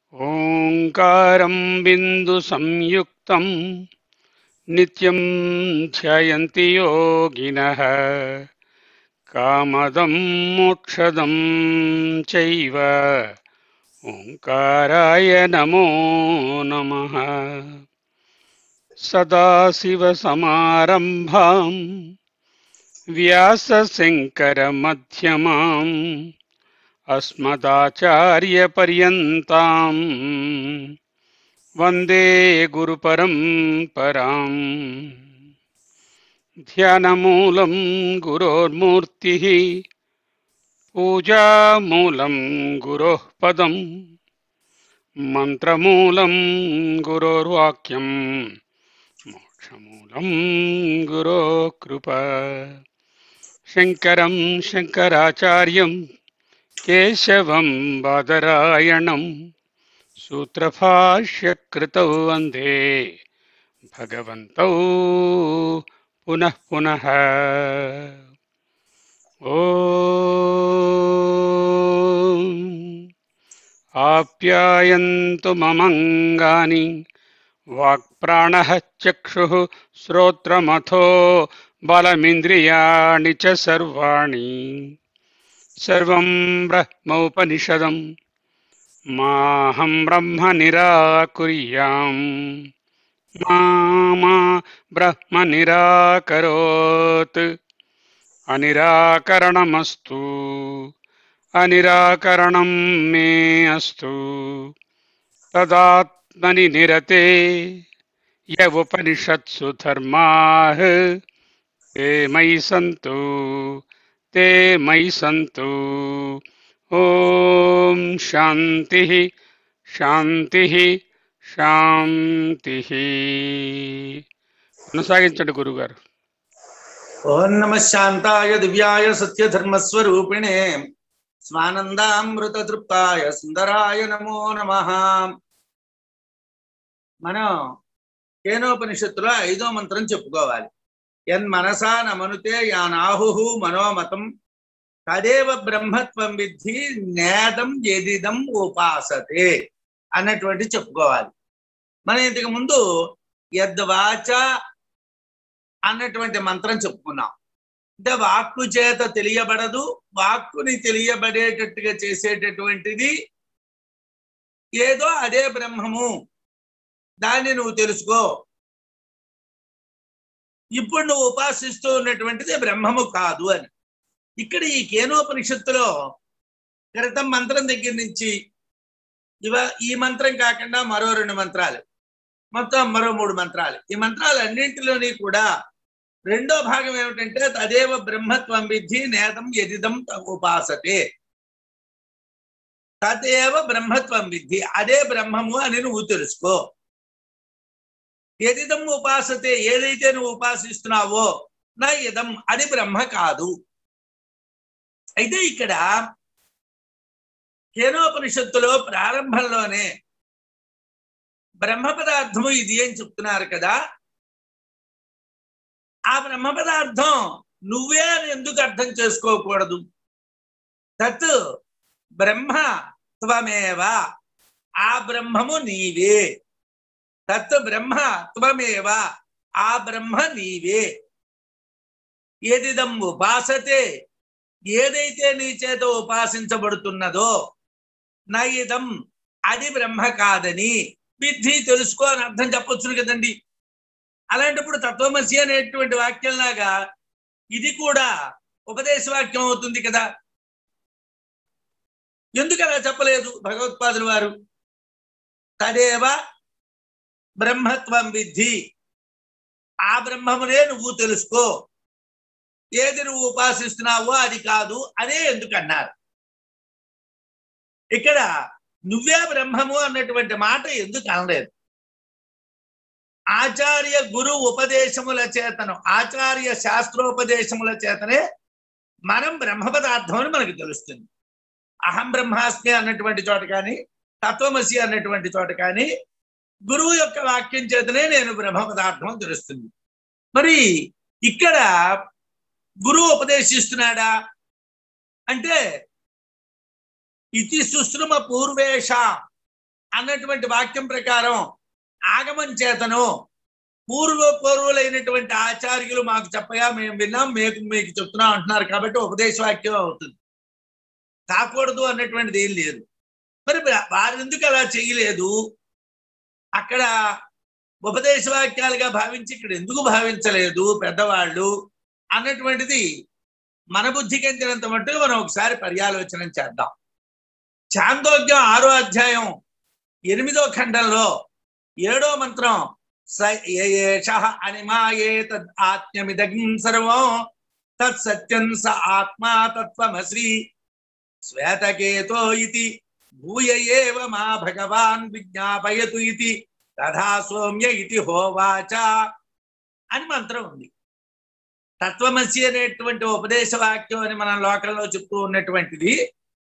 ఓంకారం బిందు సంయుక్తం నిత్యం ధ్యయంతి యోగినః కామదం మోక్షదం చైవ ఓంకారాయ నమో నమః సదాశివసమారంభాం వ్యాసశంకరమధ్యమాం अस्मदाचार्यपर्यन्ताम् वन्दे गुरुपरम्पराम् ध्यानमूलं गुरोर्मूर्तिः पूजामूलं गुरोः पदम् मन्त्रमूलं गुरोर्वाक्यम् मोक्षमूलं गुरोः कृपा शङ्करं शङ्कराचार्यम् केशवं बादरायणं सूत्रभाष्यकृतौ वन्दे भगवन्तौ पुनः पुनः ॐ आप्यायन्तु ममङ्गानि वाक्प्राणः चक्षुः श्रोत्रमथो बलमिन्द्रियाणि च सर्वाणि सर्वं ब्रह्मोपनिषदम् माहं ब्रह्म निराकुर्याम् मा मा ब्रह्म निराकरोत् अनिराकरणमस्तु अनिराकरणं मे अस्तु तदात्मनि निरते य उपनिषत्सु धर्माः ते मयि सन्तु ते मयि सन्तु ॐ शान्तिः శాంతిః శాంతిః కొనసాగించండి గురుగారు ఓం నమ శాంతాయ దివ్యాయ సత్యధర్మస్వరూపిణే స్వానందామృత తృప్తాయ సుందరాయ నమో నమ మనం కేనోపనిషత్తులో ఐదో మంత్రం చెప్పుకోవాలి యన్ మనసా నమనుతే యానాహు మనోమతం తదేవ బ్రహ్మత్వం విద్ధి నేదం ఎదిదం ఉపాసతే అన్నటువంటి చెప్పుకోవాలి మనం ఇంతకు ముందు యద్వాచ అన్నటువంటి మంత్రం చెప్పుకున్నాం అంటే వాక్కు చేత తెలియబడదు వాక్కుని తెలియబడేటట్టుగా చేసేటటువంటిది ఏదో అదే బ్రహ్మము దాన్ని నువ్వు తెలుసుకో ఇప్పుడు నువ్వు ఉపాసిస్తూ ఉన్నటువంటిది బ్రహ్మము కాదు అని ఇక్కడ ఈ కేనోపనిషత్తులో క్రితం మంత్రం దగ్గర నుంచి ఇవ ఈ మంత్రం కాకుండా మరో రెండు మంత్రాలు మొత్తం మరో మూడు మంత్రాలు ఈ మంత్రాలు అన్నింటిలోని కూడా రెండో భాగం ఏమిటంటే తదేవ బ్రహ్మత్వం విద్ధి నేతం ఎదిదం ఉపాసతే తదేవ బ్రహ్మత్వం విద్ధి అదే బ్రహ్మము అని నువ్వు తెలుసుకో ఎదిదం ఉపాసతే ఏదైతే నువ్వు ఉపాసిస్తున్నావో నా ఇదం అది బ్రహ్మ కాదు అయితే ఇక్కడ కేనోపనిషత్తులో ప్రారంభంలోనే బ్రహ్మ పదార్థము ఇది అని చెప్తున్నారు కదా ఆ బ్రహ్మ పదార్థం నువ్వే అని ఎందుకు అర్థం చేసుకోకూడదు తత్ బ్రహ్మ త్వమేవ ఆ బ్రహ్మము నీవే తత్ బ్రహ్మ త్వమేవ ఆ బ్రహ్మ నీవే ఏదిదం ఉపాసతే ఏదైతే నీ చేత ఉపాసించబడుతున్నదో నయిదం అది బ్రహ్మ కాదని విద్ధి తెలుసుకో అని అర్థం చెప్పొచ్చును కదండి అలాంటప్పుడు తత్వమసి అనేటువంటి వాక్యంలాగా ఇది కూడా ఉపదేశ వాక్యం అవుతుంది కదా ఎందుకు అలా చెప్పలేదు భగవత్పాదుల వారు తదేవ బ్రహ్మత్వం విద్ధి ఆ బ్రహ్మమునే నువ్వు తెలుసుకో ఏది నువ్వు ఉపాసిస్తున్నావో అది కాదు అనే ఎందుకు అన్నారు ఇక్కడ నువ్వే బ్రహ్మము అన్నటువంటి మాట ఎందుకు అనలేదు ఆచార్య గురు ఉపదేశముల చేతను ఆచార్య శాస్త్రోపదేశముల చేతనే మనం బ్రహ్మ పదార్థం అని మనకు తెలుస్తుంది అహం బ్రహ్మాస్మి అన్నటువంటి చోట కానీ తత్వమసి అన్నటువంటి చోట కానీ గురువు యొక్క వాక్యం చేతనే నేను బ్రహ్మ పదార్థం తెలుస్తుంది మరి ఇక్కడ గురువు ఉపదేశిస్తున్నాడా అంటే ఇతి సుశ్రుమ పూర్వేష అన్నటువంటి వాక్యం ప్రకారం ఆగమం చేతను పూర్వ పూర్వులైనటువంటి ఆచార్యులు మాకు చెప్పగా మేము విన్నాం మీకు మీకు చెప్తున్నాం అంటున్నారు కాబట్టి ఉపదేశ వాక్యం అవుతుంది కాకూడదు అన్నటువంటిది ఏం లేదు మరి వారు ఎందుకు అలా చేయలేదు అక్కడ ఉపదేశ వాక్యాలుగా భావించి ఇక్కడ ఎందుకు భావించలేదు పెద్దవాళ్ళు అన్నటువంటిది మన బుద్ధికి అందినంత మట్టుకు మనం ఒకసారి పర్యాలోచన చేద్దాం చాందోగ్యం ఆరో అధ్యాయం ఎనిమిదో ఖండంలో ఏడో మంత్రం స ఏష అనిమాయే తద్ ఆత్మ్యమిదగ్ం సర్వం తత్ సత్యం స ఆత్మా తత్వమశ్రీ శ్వేతకేతో ఇది భూయ ఏవ మా భగవాన్ విజ్ఞాపయతు ఇది తథా సౌమ్య ఇది హోవాచ అని మంత్రం ఉంది తత్వమసి అనేటువంటి ఉపదేశ వాక్యం అని మనం లోకంలో చెప్తూ ఉన్నటువంటిది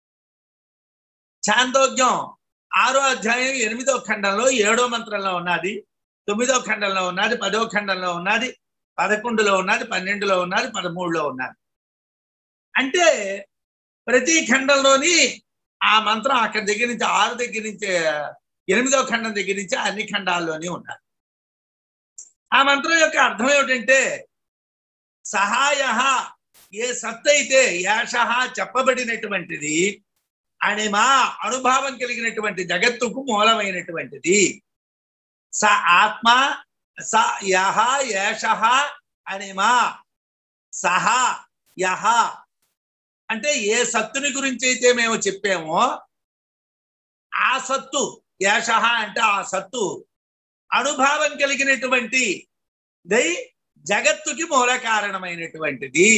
చాందోగ్యం ఆరో అధ్యాయం ఎనిమిదో ఖండంలో ఏడో మంత్రంలో ఉన్నది తొమ్మిదో ఖండంలో ఉన్నది పదో ఖండంలో ఉన్నది పదకొండులో ఉన్నది పన్నెండులో ఉన్నది పదమూడులో ఉన్నది అంటే ప్రతి ఖండంలోని ఆ మంత్రం అక్కడి దగ్గర నుంచి ఆరు దగ్గర నుంచి ఎనిమిదో ఖండం దగ్గర నుంచి అన్ని ఖండాల్లోని ఉన్నది ఆ మంత్రం యొక్క అర్థం ఏమిటంటే సహాయ ఏ సత్ అయితే యాష చెప్పబడినటువంటిది అణిమా అనుభావం కలిగినటువంటి జగత్తుకు మూలమైనటువంటిది స ఆత్మ స యహ ఏష అణిమా సహ యహ అంటే ఏ సత్తుని గురించి అయితే మేము చెప్పామో ఆ సత్తు యాష అంటే ఆ సత్తు అనుభావం కలిగినటువంటి దై జగత్తుకి మూల కారణమైనటువంటిది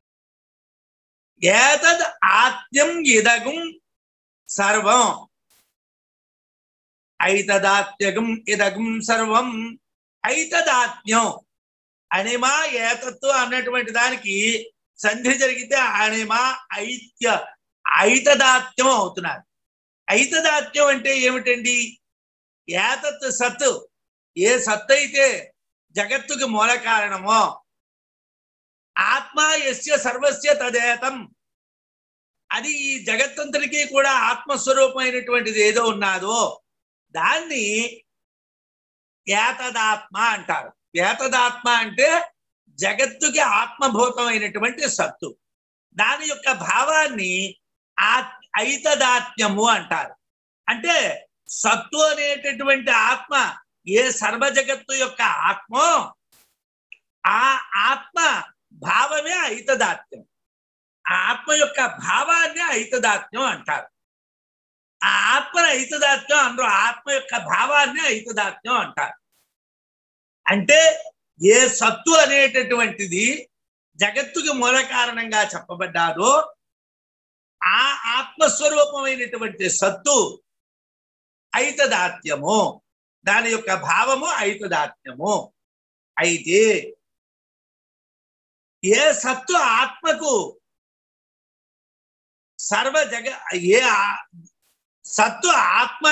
ఏతద్ ఆత్మ్యం ఇదగం సర్వం ఐతదాత్యగం ఇదగం సర్వం ఐతదాత్మ్యం అనిమా ఏతత్తు అన్నటువంటి దానికి సంధి జరిగితే అనిమా ఐత్య ఐతదాత్యం అవుతున్నారు ఐతదాత్యం అంటే ఏమిటండి ఏతత్ సత్ ఏ సత్ అయితే జగత్తుకి మూల కారణమో ఆత్మ ఎస్య సర్వస్య తదేతం అది ఈ జగత్తంతరికి కూడా ఆత్మస్వరూపమైనటువంటిది ఏదో ఉన్నాదో దాన్ని ఏతదాత్మ అంటారు ఏతదాత్మ అంటే జగత్తుకి ఆత్మభూతమైనటువంటి సత్తు దాని యొక్క భావాన్ని ఆ ఐతదాత్మ్యము అంటారు అంటే సత్తు అనేటటువంటి ఆత్మ ఏ సర్వ జగత్తు యొక్క ఆత్మో ఆ ఆత్మ భావమే ఐతదాత్మ్యం ఆ ఆత్మ యొక్క భావాన్ని ఐతదాత్మ్యం అంటారు ఆ ఆత్మను ఐతదాత్మ్యం అందరూ ఆత్మ యొక్క భావాన్ని ఐతదాత్మ్యం అంటారు అంటే ఏ సత్తు అనేటటువంటిది జగత్తుకి మూల కారణంగా చెప్పబడ్డారో ఆ ఆత్మస్వరూపమైనటువంటి సత్తు ఐతదాత్యము దాని యొక్క భావము ఐతదాత్మ్యము అయితే ఏ సత్తు ఆత్మకు సర్వ జగ ఏ సత్తు ఆత్మ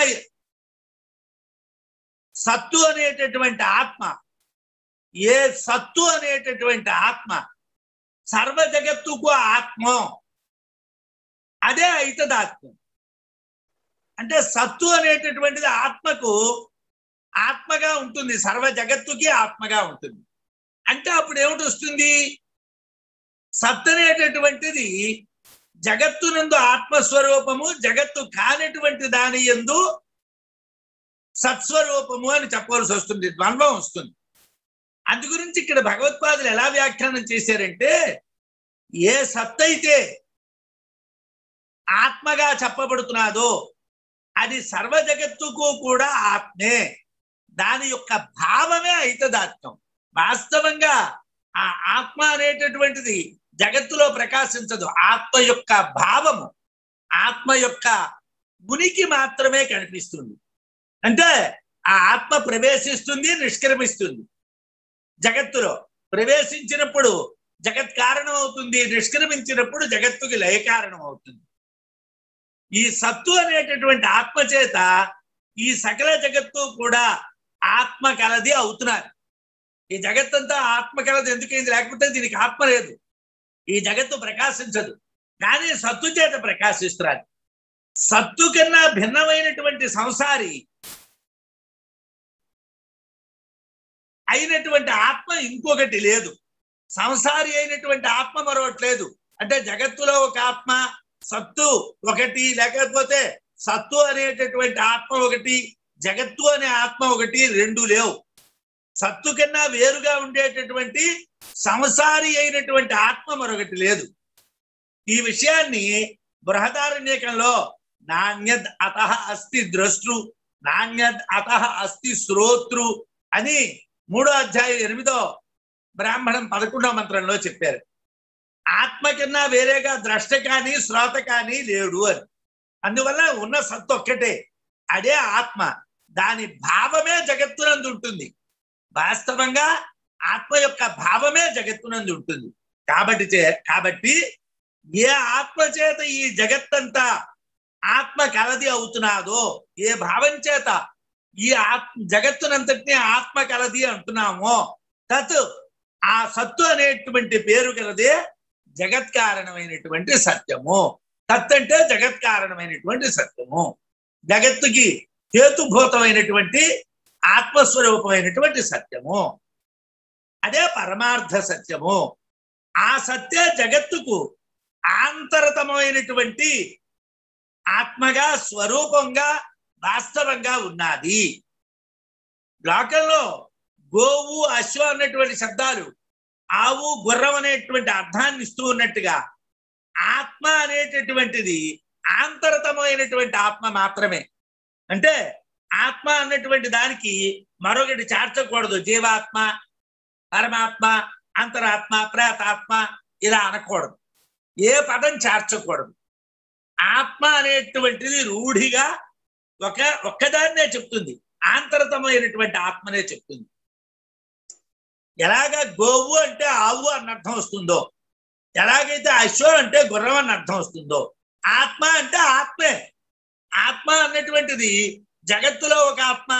సత్తు అనేటటువంటి ఆత్మ ఏ సత్తు అనేటటువంటి ఆత్మ సర్వ జగత్తుకు ఆత్మ అదే ఐతదాత్మ్యం అంటే సత్తు అనేటటువంటిది ఆత్మకు ఆత్మగా ఉంటుంది సర్వ జగత్తుకి ఆత్మగా ఉంటుంది అంటే అప్పుడు ఏమిటి వస్తుంది సత్ అనేటటువంటిది జగత్తునందు ఆత్మస్వరూపము జగత్తు కానటువంటి దాని ఎందు సత్స్వరూపము అని చెప్పవలసి వస్తుంది ద్వంద్వం వస్తుంది అందు గురించి ఇక్కడ భగవత్పాదులు ఎలా వ్యాఖ్యానం చేశారంటే ఏ సత్ అయితే ఆత్మగా చెప్పబడుతున్నాదో అది సర్వ జగత్తుకు కూడా ఆత్మే దాని యొక్క భావమే ఐతదాత్మ్యం వాస్తవంగా ఆ ఆత్మ అనేటటువంటిది జగత్తులో ప్రకాశించదు ఆత్మ యొక్క భావము ఆత్మ యొక్క ఉనికి మాత్రమే కనిపిస్తుంది అంటే ఆ ఆత్మ ప్రవేశిస్తుంది నిష్క్రమిస్తుంది జగత్తులో ప్రవేశించినప్పుడు జగత్ కారణం అవుతుంది నిష్క్రమించినప్పుడు జగత్తుకి లయ కారణం అవుతుంది ఈ సత్తు అనేటటువంటి ఆత్మ చేత ఈ సకల జగత్తు కూడా ఆత్మ కలది అవుతున్నారు ఈ జగత్తంతా ఆత్మ కలది ఎందుకైంది లేకపోతే దీనికి ఆత్మ లేదు ఈ జగత్తు ప్రకాశించదు కానీ సత్తు చేత ప్రకాశిస్తున్నారు సత్తు కన్నా భిన్నమైనటువంటి సంసారి అయినటువంటి ఆత్మ ఇంకొకటి లేదు సంసారి అయినటువంటి ఆత్మ మరొకటి లేదు అంటే జగత్తులో ఒక ఆత్మ సత్తు ఒకటి లేకపోతే సత్తు అనేటటువంటి ఆత్మ ఒకటి జగత్తు అనే ఆత్మ ఒకటి రెండు లేవు సత్తు కన్నా వేరుగా ఉండేటటువంటి సంసారి అయినటువంటి ఆత్మ మరొకటి లేదు ఈ విషయాన్ని బృహదారణ్యకంలో నాణ్యద్ అత అస్తి ద్రష్టృ నాణ్యద్ అత అస్తి శ్రోతృ అని మూడో అధ్యాయం ఎనిమిదో బ్రాహ్మణం పదకొండో మంత్రంలో చెప్పారు ఆత్మ కన్నా వేరేగా ద్రష్ట కానీ శ్రోత కానీ లేడు అని అందువల్ల ఉన్న సత్తు ఒక్కటే అదే ఆత్మ దాని భావమే జగత్తునందు ఉంటుంది వాస్తవంగా ఆత్మ యొక్క భావమే జగత్తునందు ఉంటుంది కాబట్టి చే- కాబట్టి ఏ ఆత్మ చేత ఈ జగత్తంతా ఆత్మ కలది అవుతున్నాదో ఏ భావం చేత ఈ ఆత్మ జగత్తునంతటిని ఆత్మ కలది అంటున్నామో తత్ ఆ సత్తు అనేటువంటి పేరు కలదే జగత్కారణమైనటువంటి సత్యము తత్ అంటే జగత్కారణమైనటువంటి సత్యము జగత్తుకి హేతుభూతమైనటువంటి ఆత్మస్వరూపమైనటువంటి సత్యము అదే పరమార్థ సత్యము ఆ సత్య జగత్తుకు ఆంతరతమైనటువంటి ఆత్మగా స్వరూపంగా వాస్తవంగా ఉన్నది లోకంలో గోవు అశ్వ అన్నటువంటి శబ్దాలు ఆవు గుర్రం అనేటువంటి అర్థాన్ని ఇస్తూ ఉన్నట్టుగా ఆత్మ అనేటటువంటిది ఆంతరతమైనటువంటి ఆత్మ మాత్రమే అంటే ఆత్మ అన్నటువంటి దానికి మరొకటి చేర్చకూడదు జీవాత్మ పరమాత్మ అంతరాత్మ ప్రేతాత్మ ఇలా అనకూడదు ఏ పదం చేర్చకూడదు ఆత్మ అనేటువంటిది రూఢిగా ఒక ఒక్కదాన్నే చెప్తుంది ఆంతరతమైనటువంటి ఆత్మనే చెప్తుంది ఎలాగ గోవు అంటే ఆవు అన్న అర్థం వస్తుందో ఎలాగైతే అశ్వం అంటే గుర్రం అన్న అర్థం వస్తుందో ఆత్మ అంటే ఆత్మే ఆత్మ అన్నటువంటిది జగత్తులో ఒక ఆత్మ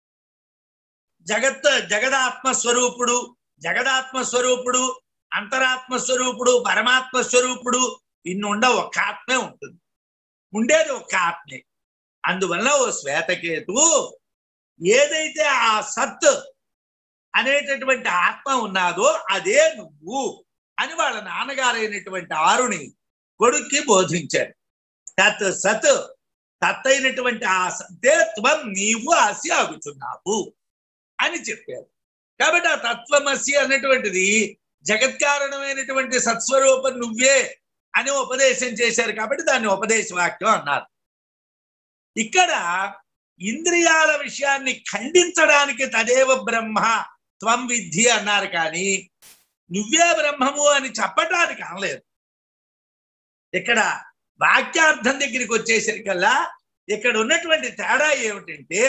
జగత్ జగదాత్మ స్వరూపుడు జగదాత్మ స్వరూపుడు అంతరాత్మ స్వరూపుడు పరమాత్మ స్వరూపుడు ఇన్ని ఉండ ఒక్క ఆత్మే ఉంటుంది ఉండేది ఒక్క ఆత్మే అందువల్ల ఓ శ్వేతకేతువు ఏదైతే ఆ సత్ అనేటటువంటి ఆత్మ ఉన్నాదో అదే నువ్వు అని వాళ్ళ నాన్నగారైనటువంటి ఆరుని కొడుక్కి బోధించాడు తత్ సత్ తత్ అయినటువంటి ఆ సత్తే త్వం నీవు అసి ఆగుతున్నావు అని చెప్పారు కాబట్టి ఆ తత్వమసి అన్నటువంటిది జగత్కారణమైనటువంటి సత్స్వరూపం నువ్వే అని ఉపదేశం చేశారు కాబట్టి దాన్ని ఉపదేశ వాక్యం అన్నారు ఇక్కడ ఇంద్రియాల విషయాన్ని ఖండించడానికి తదేవ బ్రహ్మ త్వం విద్ధి అన్నారు కానీ నువ్వే బ్రహ్మము అని చెప్పటానికి అనలేదు ఇక్కడ వాక్యార్థం దగ్గరికి వచ్చేసరికల్లా ఇక్కడ ఉన్నటువంటి తేడా ఏమిటంటే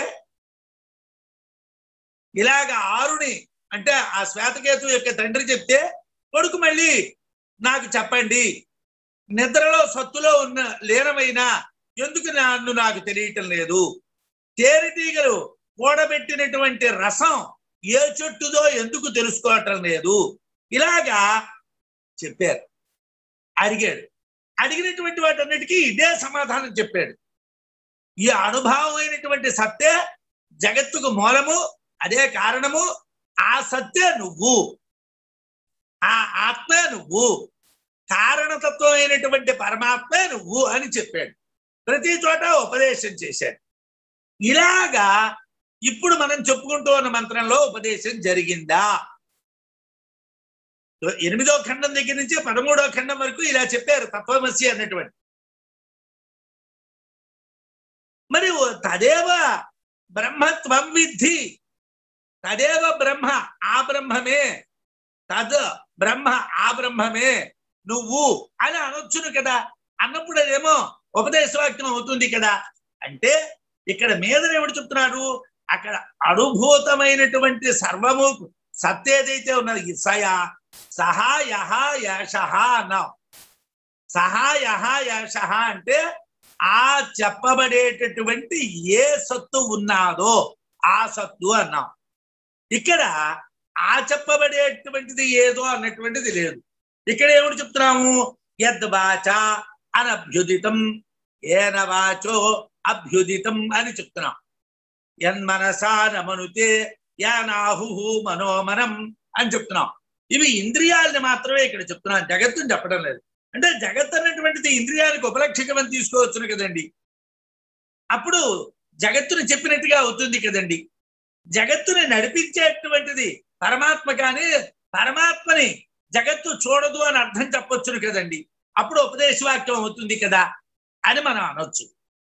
ఇలాగ ఆరుని అంటే ఆ శ్వేతకేతు యొక్క తండ్రి చెప్తే కొడుకు మళ్ళీ నాకు చెప్పండి నిద్రలో సత్తులో ఉన్న లీనమైన ఎందుకు నన్ను నాకు తెలియటం లేదు తేనెటీగలు కూడబెట్టినటువంటి రసం ఏ చెట్టుదో ఎందుకు తెలుసుకోవటం లేదు ఇలాగా చెప్పారు అడిగాడు అడిగినటువంటి వాటన్నిటికీ ఇదే సమాధానం చెప్పాడు ఈ అనుభవమైనటువంటి సత్తే జగత్తుకు మూలము అదే కారణము ఆ సత్తే నువ్వు ఆ ఆత్మే నువ్వు కారణతత్వం అయినటువంటి పరమాత్మే నువ్వు అని చెప్పాడు ప్రతి చోట ఉపదేశం చేశాడు ఇలాగా ఇప్పుడు మనం చెప్పుకుంటూ ఉన్న మంత్రంలో ఉపదేశం జరిగిందా ఎనిమిదో ఖండం దగ్గర నుంచి పదమూడో ఖండం వరకు ఇలా చెప్పారు తత్వమసి అన్నటువంటి మరి ఓ తదేవ బ్రహ్మత్వం విద్ధి తదేవ బ్రహ్మ ఆ బ్రహ్మమే తద్ బ్రహ్మ ఆ బ్రహ్మమే నువ్వు అని అనొచ్చును కదా అన్నప్పుడు అదేమో ఉపదేశవాక్యం అవుతుంది కదా అంటే ఇక్కడ మీద ఏమిటి చెప్తున్నాడు అక్కడ అనుభూతమైనటువంటి సర్వము సత్యేదైతే ఉన్నది సయ సహా యహ యశ అన్నాం సహా యహ యశ అంటే ఆ చెప్పబడేటటువంటి ఏ సత్తు ఉన్నాదో ఆ సత్తు అన్నాం ఇక్కడ ఆ చెప్పబడేటువంటిది ఏదో అన్నటువంటిది లేదు ఇక్కడ ఏమిటి చెప్తున్నాము యద్వాచ అనభ్యుదితం ఏన వాచో అభ్యుదితం అని చెప్తున్నాం యన్మనసా నమనుతే యానాహు మనోమనం అని చెప్తున్నాం ఇవి ఇంద్రియాలని మాత్రమే ఇక్కడ చెప్తున్నాం జగత్తుని చెప్పడం లేదు అంటే జగత్ అన్నటువంటిది ఇంద్రియానికి ఉపలక్షకమని తీసుకోవచ్చును కదండి అప్పుడు జగత్తుని చెప్పినట్టుగా అవుతుంది కదండి జగత్తుని నడిపించేటువంటిది పరమాత్మ కానీ పరమాత్మని జగత్తు చూడదు అని అర్థం చెప్పొచ్చును కదండి అప్పుడు ఉపదేశవాక్యం అవుతుంది కదా అని మనం అనొచ్చు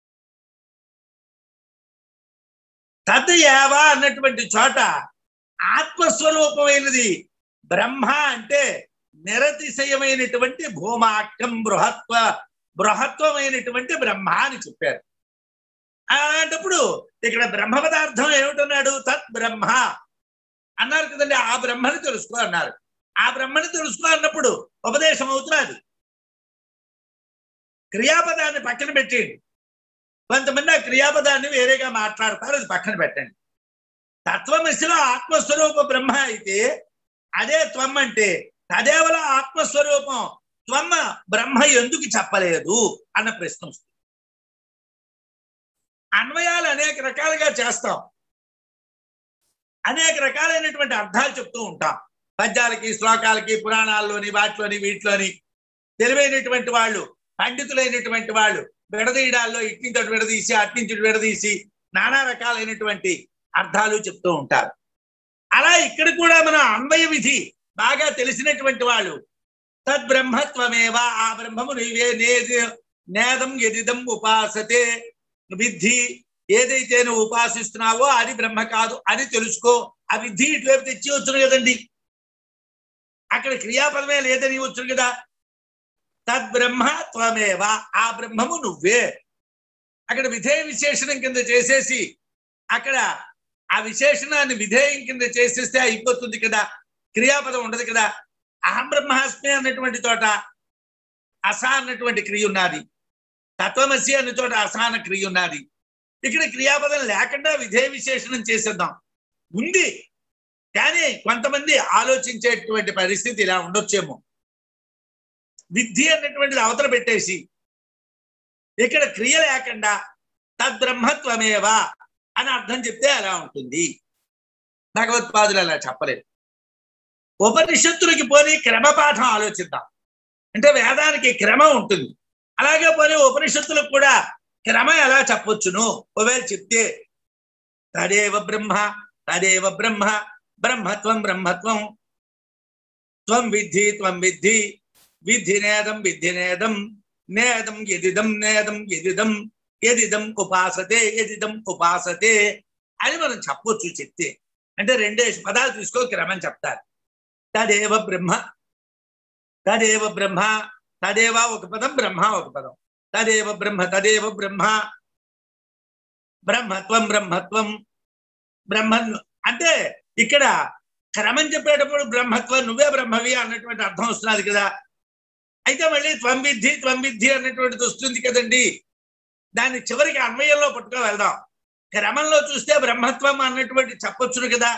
తద్ యావ అన్నటువంటి చోట ఆత్మస్వరూపమైనది బ్రహ్మ అంటే నిరతిశయమైనటువంటి భూమాక్కం బృహత్వ బృహత్వమైనటువంటి బ్రహ్మ అని చెప్పారు అలాంటప్పుడు ఇక్కడ బ్రహ్మ పదార్థం ఏమిటన్నాడు తత్ బ్రహ్మ అన్నారు కదండి ఆ బ్రహ్మని తెలుసుకో అన్నారు ఆ బ్రహ్మని తెలుసుకో అన్నప్పుడు ఉపదేశం అవుతున్నది క్రియాపదాన్ని పక్కన పెట్టేయండి కొంతమంది ఆ క్రియాపదాన్ని వేరేగా మాట్లాడతారు అది పక్కన పెట్టండి తత్వమశిలో ఆత్మస్వరూప బ్రహ్మ అయితే అదే త్వం అంటే తదేవల ఆత్మస్వరూపం త్వమ్మ బ్రహ్మ ఎందుకు చెప్పలేదు అన్న ప్రశ్న వస్తుంది అన్వయాలు అనేక రకాలుగా చేస్తాం అనేక రకాలైనటువంటి అర్థాలు చెప్తూ ఉంటాం పద్యాలకి శ్లోకాలకి పురాణాల్లోని వాటిలోని వీటిలోని తెలివైనటువంటి వాళ్ళు పండితులైనటువంటి వాళ్ళు విడదీయడాల్లో ఇట్నించి విడదీసి అట్నుంచి విడదీసి నానా రకాలైనటువంటి అర్థాలు చెప్తూ ఉంటారు అలా ఇక్కడ కూడా మనం అన్వయ విధి బాగా తెలిసినటువంటి వాళ్ళు తద్బ్రహ్మత్వమేవా ఆ బ్రహ్మము నీవే నేది నేదం ఎదిదం ఉపాసతే విద్ధి ఏదైతే నువ్వు ఉపాసిస్తున్నావో అది బ్రహ్మ కాదు అని తెలుసుకో ఆ విద్ధి ఇటువైపు తెచ్చి వచ్చును కదండి అక్కడ క్రియాపదమే లేదని వచ్చును కదా తద్బ్రహ్మ త్వమేవా ఆ బ్రహ్మము నువ్వే అక్కడ విధేయ విశేషణం కింద చేసేసి అక్కడ ఆ విశేషణాన్ని విధేయం కింద చేసేస్తే అయిపోతుంది కదా క్రియాపదం ఉండదు కదా అహం బ్రహ్మాస్మి అన్నటువంటి చోట అస అన్నటువంటి క్రియ ఉన్నది తత్వమసి అన్న చోట అసహన క్రియ ఉన్నది ఇక్కడ క్రియాపదం లేకుండా విధేయ విశేషణం చేసేద్దాం ఉంది కానీ కొంతమంది ఆలోచించేటువంటి పరిస్థితి ఇలా ఉండొచ్చేమో విద్ధి అన్నటువంటిది అవతల పెట్టేసి ఇక్కడ క్రియ లేకుండా తద్బ్రహ్మత్వమేవా అని అర్థం చెప్తే అలా ఉంటుంది భగవత్పాదులు అలా చెప్పలేదు ఉపనిషత్తులకి పోని క్రమపాఠం ఆలోచిద్దాం అంటే వేదానికి క్రమం ఉంటుంది అలాగే పోనీ ఉపనిషత్తులకు కూడా క్రమం ఎలా చెప్పొచ్చును ఒకవేళ చెప్తే తదేవ బ్రహ్మ తదేవ బ్రహ్మ బ్రహ్మత్వం బ్రహ్మత్వం త్వం విద్ధి త్వం విద్ధి విద్ధి నేదం విద్ధి నేదం నేదం ఎదిదం నేదం ఎదిదం ఎదిదం ఉపాసతే ఎదిదం ఉపాసతే అని మనం చెప్పొచ్చు చెప్తే అంటే రెండేసి పదాలు తీసుకో క్రమం చెప్తారు తదేవ బ్రహ్మ తదేవ బ్రహ్మ తదేవ ఒక పదం బ్రహ్మ ఒక పదం తదేవ బ్రహ్మ తదేవ బ్రహ్మ బ్రహ్మత్వం బ్రహ్మత్వం బ్రహ్మ అంటే ఇక్కడ క్రమం చెప్పేటప్పుడు బ్రహ్మత్వం నువ్వే బ్రహ్మవి అన్నటువంటి అర్థం వస్తున్నది కదా అయితే మళ్ళీ త్వం విద్ధి త్వం విద్ధి అన్నటువంటిది వస్తుంది కదండి దాన్ని చివరికి అన్వయంలో పట్టుకో వెళ్దాం క్రమంలో చూస్తే బ్రహ్మత్వం అన్నటువంటి చెప్పొచ్చును కదా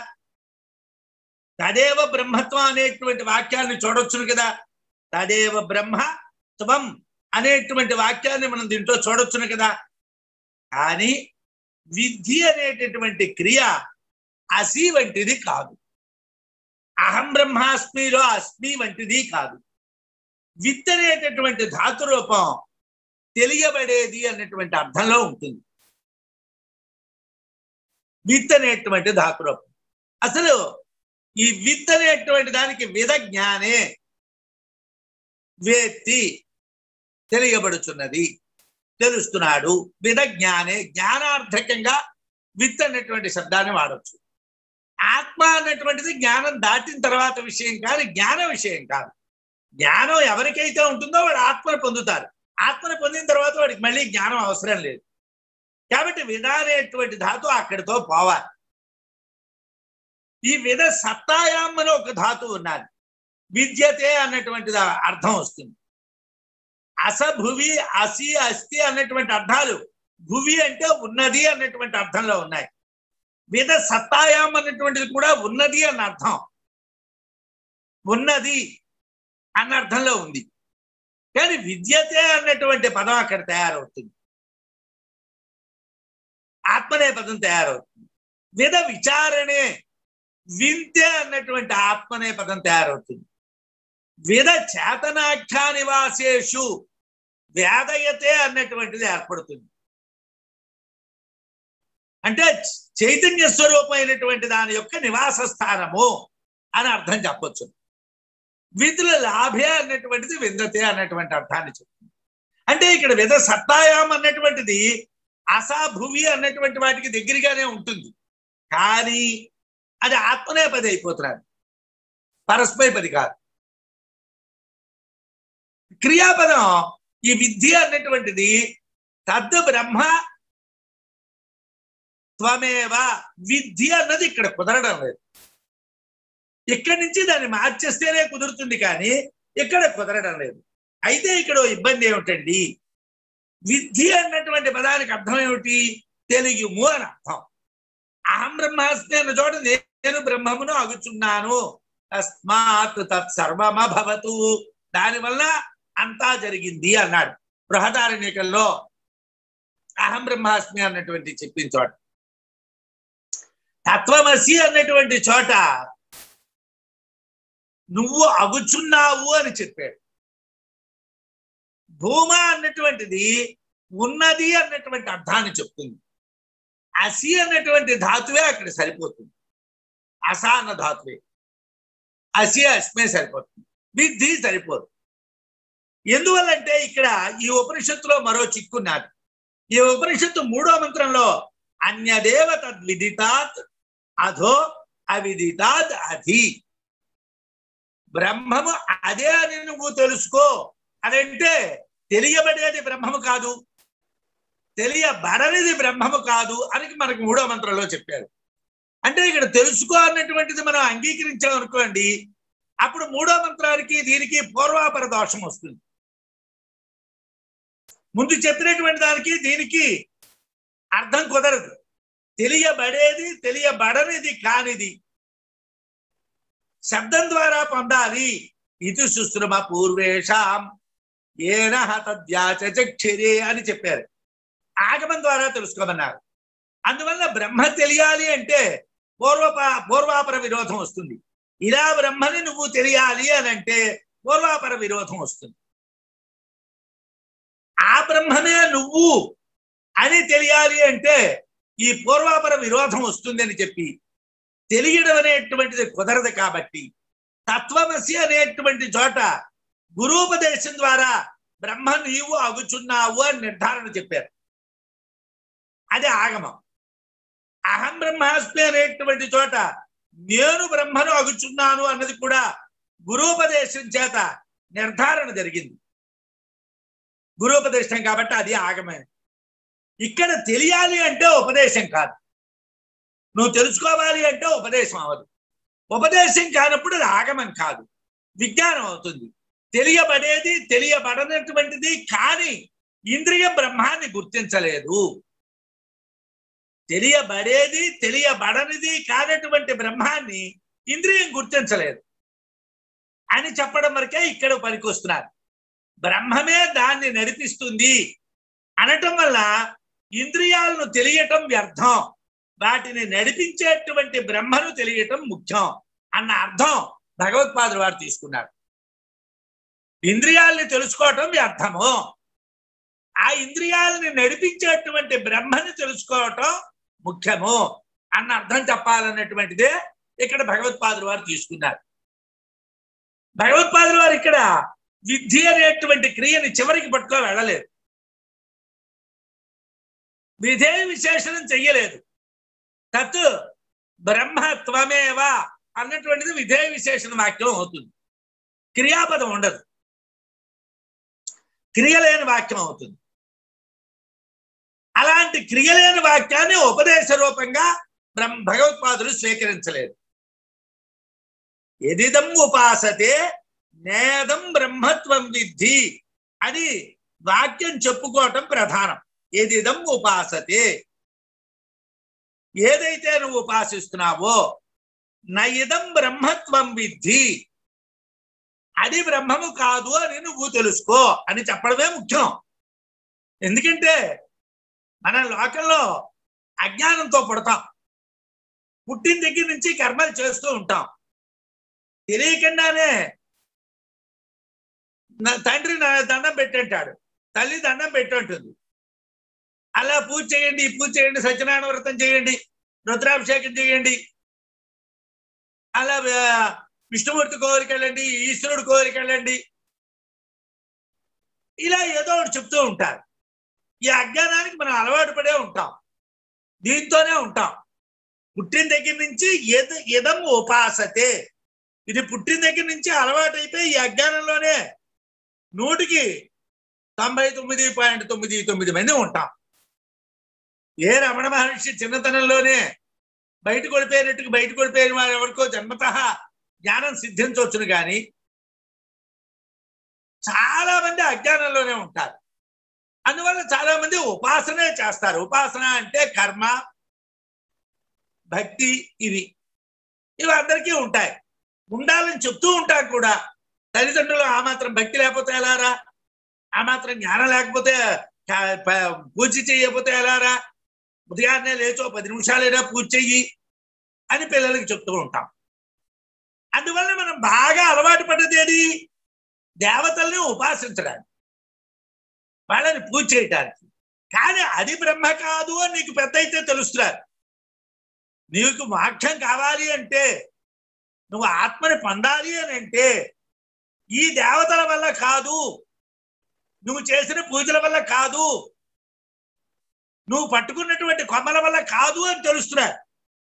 తదేవ బ్రహ్మత్వం అనేటువంటి వాక్యాన్ని చూడొచ్చును కదా తదేవ బ్రహ్మ త్వం అనేటువంటి వాక్యాన్ని మనం దీంట్లో చూడొచ్చును కదా కానీ విద్ధి అనేటటువంటి క్రియ అసి వంటిది కాదు అహం బ్రహ్మాస్మిలో అస్మి వంటిది కాదు విత్ అనేటటువంటి ధాతు రూపం తెలియబడేది అన్నటువంటి అర్థంలో ఉంటుంది విత్ అనేటువంటి ధాతు రూపం అసలు ఈ విత్ అనేటువంటి దానికి విధ జ్ఞానే వేత్తి తెలియబడుచున్నది తెలుస్తున్నాడు విధ జ్ఞానే జ్ఞానార్థకంగా విత్ అనేటువంటి శబ్దాన్ని వాడచ్చు ఆత్మ అన్నటువంటిది జ్ఞానం దాటిన తర్వాత విషయం కాదు జ్ఞాన విషయం కాదు జ్ఞానం ఎవరికైతే ఉంటుందో వాడు ఆత్మను పొందుతారు ఆత్మను పొందిన తర్వాత వాడికి మళ్ళీ జ్ఞానం అవసరం లేదు కాబట్టి విధ అనేటువంటి ధాతు అక్కడితో పోవాలి ఈ విధ సత్తాయాం అని ఒక ధాతు ఉన్నది విద్యతే అన్నటువంటి అర్థం వస్తుంది అసభువి అసి అస్థి అన్నటువంటి అర్థాలు భువి అంటే ఉన్నది అన్నటువంటి అర్థంలో ఉన్నాయి విధ సత్తాయాం అన్నటువంటిది కూడా ఉన్నది అన్న అర్థం ఉన్నది అన్న అర్థంలో ఉంది కానీ విద్యతే అన్నటువంటి పదం అక్కడ తయారవుతుంది ఆత్మనే పదం తయారవుతుంది విధ విచారణే వింతే అన్నటువంటి ఆత్మ అనే పదం తయారవుతుంది విద చేతనాఖ్యా నివాసేషు వేదయతే అన్నటువంటిది ఏర్పడుతుంది అంటే చైతన్య స్వరూపమైనటువంటి దాని యొక్క నివాస స్థానము అని అర్థం చెప్పొచ్చు విధుల లాభే అన్నటువంటిది విందతే అన్నటువంటి అర్థాన్ని చెప్తుంది అంటే ఇక్కడ విధ సత్తాయాం అన్నటువంటిది అసాభువి అన్నటువంటి వాటికి దగ్గరగానే ఉంటుంది కానీ అది ఆత్మనేపది అయిపోతున్నారు పరస్మయ పది కాదు క్రియాపదం ఈ విద్య అన్నటువంటిది తద్ బ్రహ్మ త్వమేవ విద్య అన్నది ఇక్కడ కుదరడం లేదు ఇక్కడి నుంచి దాన్ని మార్చేస్తేనే కుదురుతుంది కానీ ఇక్కడ కుదరడం లేదు అయితే ఇక్కడ ఓ ఇబ్బంది ఏమిటండి విద్య అన్నటువంటి పదానికి అర్థం ఏమిటి తెలుగుము అని అర్థం అహం బ్రహ్మాస్మి అన్న చోట నేను బ్రహ్మమును అగుచున్నాను తస్మాత్ తత్సర్వమభవతు దానివల్ల అంతా జరిగింది అన్నాడు బృహదారణ్యకంలో అహం బ్రహ్మాస్మి అన్నటువంటి చెప్పిన చోట తత్వమసి అన్నటువంటి చోట నువ్వు అగుచున్నావు అని చెప్పాడు భూమ అన్నటువంటిది ఉన్నది అన్నటువంటి అర్థాన్ని చెప్తుంది అసి అన్నటువంటి ధాతువే అక్కడ సరిపోతుంది అస అన్న ధాతువే అసి అస్మే సరిపోతుంది విద్ధి సరిపోదు ఎందువల్లంటే ఇక్కడ ఈ ఉపనిషత్తులో మరో చిక్కున్నది ఈ ఉపనిషత్తు మూడో మంత్రంలో అన్యదేవ తద్విదితాత్ అధో అవిదితాద్ అధి బ్రహ్మము అదే అని నువ్వు తెలుసుకో అదంటే తెలియబడేది బ్రహ్మము కాదు తెలియబడనిది బ్రహ్మము కాదు అని మనకు మూడో మంత్రంలో చెప్పారు అంటే ఇక్కడ తెలుసుకో అన్నటువంటిది మనం అంగీకరించాం అనుకోండి అప్పుడు మూడో మంత్రానికి దీనికి పూర్వాపర దోషం వస్తుంది ముందు చెప్పినటువంటి దానికి దీనికి అర్థం కుదరదు తెలియబడేది తెలియబడనిది కానిది శబ్దం ద్వారా పొందాలి ఇది సుశ్రుమ పూర్వేషాం ఏన తద్యాచక్షిరే అని చెప్పారు ఆగమం ద్వారా తెలుసుకోమన్నారు అందువల్ల బ్రహ్మ తెలియాలి అంటే పూర్వప పూర్వాపర విరోధం వస్తుంది ఇలా బ్రహ్మని నువ్వు తెలియాలి అని అంటే పూర్వాపర విరోధం వస్తుంది ఆ బ్రహ్మమే నువ్వు అని తెలియాలి అంటే ఈ పూర్వాపర విరోధం వస్తుంది అని చెప్పి తెలియడం అనేటువంటిది కుదరదు కాబట్టి తత్వమసి అనేటువంటి చోట గురూపదేశం ద్వారా బ్రహ్మ నీవు అగుచున్నావు అని నిర్ధారణ చెప్పారు అది ఆగమం అహం బ్రహ్మాస్మి అనేటువంటి చోట నేను బ్రహ్మను అగుచున్నాను అన్నది కూడా గురూపదేశం చేత నిర్ధారణ జరిగింది గురూపదేశం కాబట్టి అది ఆగమే ఇక్కడ తెలియాలి అంటే ఉపదేశం కాదు నువ్వు తెలుసుకోవాలి అంటే ఉపదేశం అవ్వదు ఉపదేశం కానప్పుడు అది ఆగమం కాదు విజ్ఞానం అవుతుంది తెలియబడేది తెలియబడనటువంటిది కానీ ఇంద్రియ బ్రహ్మాన్ని గుర్తించలేదు తెలియబడేది తెలియబడనిది కానటువంటి బ్రహ్మాన్ని ఇంద్రియం గుర్తించలేదు అని చెప్పడం వరకే ఇక్కడ పనికొస్తున్నారు బ్రహ్మమే దాన్ని నడిపిస్తుంది అనటం వల్ల ఇంద్రియాలను తెలియటం వ్యర్థం వాటిని నడిపించేటువంటి బ్రహ్మను తెలియటం ముఖ్యం అన్న అర్థం భగవత్పాదులు వారు తీసుకున్నారు ఇంద్రియాలని తెలుసుకోవటం వ్యర్థము ఆ ఇంద్రియాలని నడిపించేటువంటి బ్రహ్మని తెలుసుకోవటం ముఖ్యము అన్న అర్థం చెప్పాలన్నటువంటిదే ఇక్కడ భగవత్పాదులు వారు తీసుకున్నారు భగవత్పాదులు వారు ఇక్కడ విద్ధి అనేటువంటి క్రియని చివరికి పట్టుకో వెళ్ళలేదు విధే విశేషణం చెయ్యలేదు తత్ బ్రహ్మత్వమేవ అన్నటువంటిది విధేయ విశేషణ వాక్యం అవుతుంది క్రియాపదం ఉండదు క్రియలేని వాక్యం అవుతుంది అలాంటి క్రియలేని వాక్యాన్ని ఉపదేశ రూపంగా బ్రహ్మ భగవత్పాదులు స్వీకరించలేదు ఎదిదం ఉపాసతే నేదం బ్రహ్మత్వం విద్ధి అని వాక్యం చెప్పుకోవటం ప్రధానం ఎదిదం ఉపాసతే ఏదైతే నువ్వు ఉపాసిస్తున్నావో నయిదం బ్రహ్మత్వం విద్ధి అది బ్రహ్మము కాదు అని నువ్వు తెలుసుకో అని చెప్పడమే ముఖ్యం ఎందుకంటే మన లోకంలో అజ్ఞానంతో పుడతాం పుట్టిన దగ్గర నుంచి కర్మలు చేస్తూ ఉంటాం తెలియకుండానే నా తండ్రి నా దండం పెట్టంటాడు తల్లి దండం పెట్టంటుంది అలా పూజ చేయండి ఈ పూజ చేయండి సత్యనారాయణ వ్రతం చేయండి రుద్రాభిషేకం చేయండి అలా ఆ, విష్ణుమూర్తి కోరిక వెళ్ళండి ఈశ్వరుడు కోరిక వెళ్ళండి ఇలా ఏదో ఒకటి చెప్తూ ఉంటారు ఈ అజ్ఞానానికి మనం అలవాటు పడే ఉంటాం దీంతోనే ఉంటాం పుట్టిన దగ్గర నుంచి ఎద ఇదం ఉపాసతే ఇది పుట్టిన దగ్గర నుంచి అలవాటు అయిపోయి ఈ అజ్ఞానంలోనే నూటికి తొంభై తొమ్మిది పాయింట్ తొమ్మిది తొమ్మిది మంది ఉంటాం ఏ రమణ మహర్షి చిన్నతనంలోనే బయట కొడిపోయినట్టుకు బయట కొడిపోయిన వారు ఎవరికో జన్మత జ్ఞానం సిద్ధించవచ్చును కానీ చాలా మంది అజ్ఞానంలోనే ఉంటారు అందువల్ల చాలా మంది ఉపాసనే చేస్తారు ఉపాసన అంటే కర్మ భక్తి ఇవి ఇవి అందరికీ ఉంటాయి ఉండాలని చెప్తూ ఉంటారు కూడా తల్లిదండ్రులు ఆ మాత్రం భక్తి లేకపోతే ఎలారా ఆ మాత్రం జ్ఞానం లేకపోతే కా- ప- పూజ చేయకపోతే ఎలారా ఉదయాన్నే లేచో పది నిమిషాలైనా పూజ చెయ్యి అని పిల్లలకి చెప్తూ ఉంటాం అందువల్ల మనం బాగా అలవాటు పడ్డది ఏది దేవతల్ని ఉపాసించడానికి వాళ్ళని పూజ చేయటానికి కానీ అది బ్రహ్మ కాదు అని నీకు పెద్ద అయితే తెలుస్తున్నారు నీకు మోక్షం కావాలి అంటే నువ్వు ఆత్మని పొందాలి అని అంటే ఈ దేవతల వల్ల కాదు నువ్వు చేసిన పూజల వల్ల కాదు నువ్వు పట్టుకున్నటువంటి కొమ్మల వల్ల కాదు అని తెలుస్తున్నారు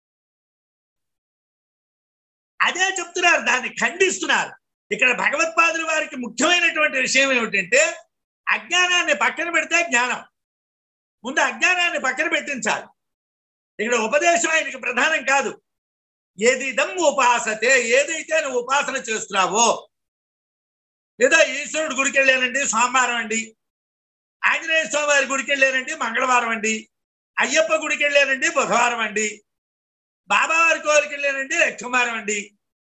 అదే చెప్తున్నారు దాన్ని ఖండిస్తున్నారు ఇక్కడ భగవత్పాదుల వారికి ముఖ్యమైనటువంటి విషయం ఏమిటంటే అజ్ఞానాన్ని పక్కన పెడితే జ్ఞానం ముందు అజ్ఞానాన్ని పక్కన పెట్టించాలి ఇక్కడ ఉపదేశం ఆయనకి ప్రధానం కాదు ఏది ఇదం ఉపాసతే ఏదైతే నువ్వు ఉపాసన చేస్తున్నావో లేదా ఈశ్వరుడు గుడికి వెళ్ళానండి సోమవారం అండి ఆంజనేయ స్వామి వారి గుడికి వెళ్ళానండి మంగళవారం అండి అయ్యప్ప గుడికి వెళ్ళానండి బుధవారం అండి బాబావారి కోరిక వెళ్ళానండి లక్ష్మవారం అండి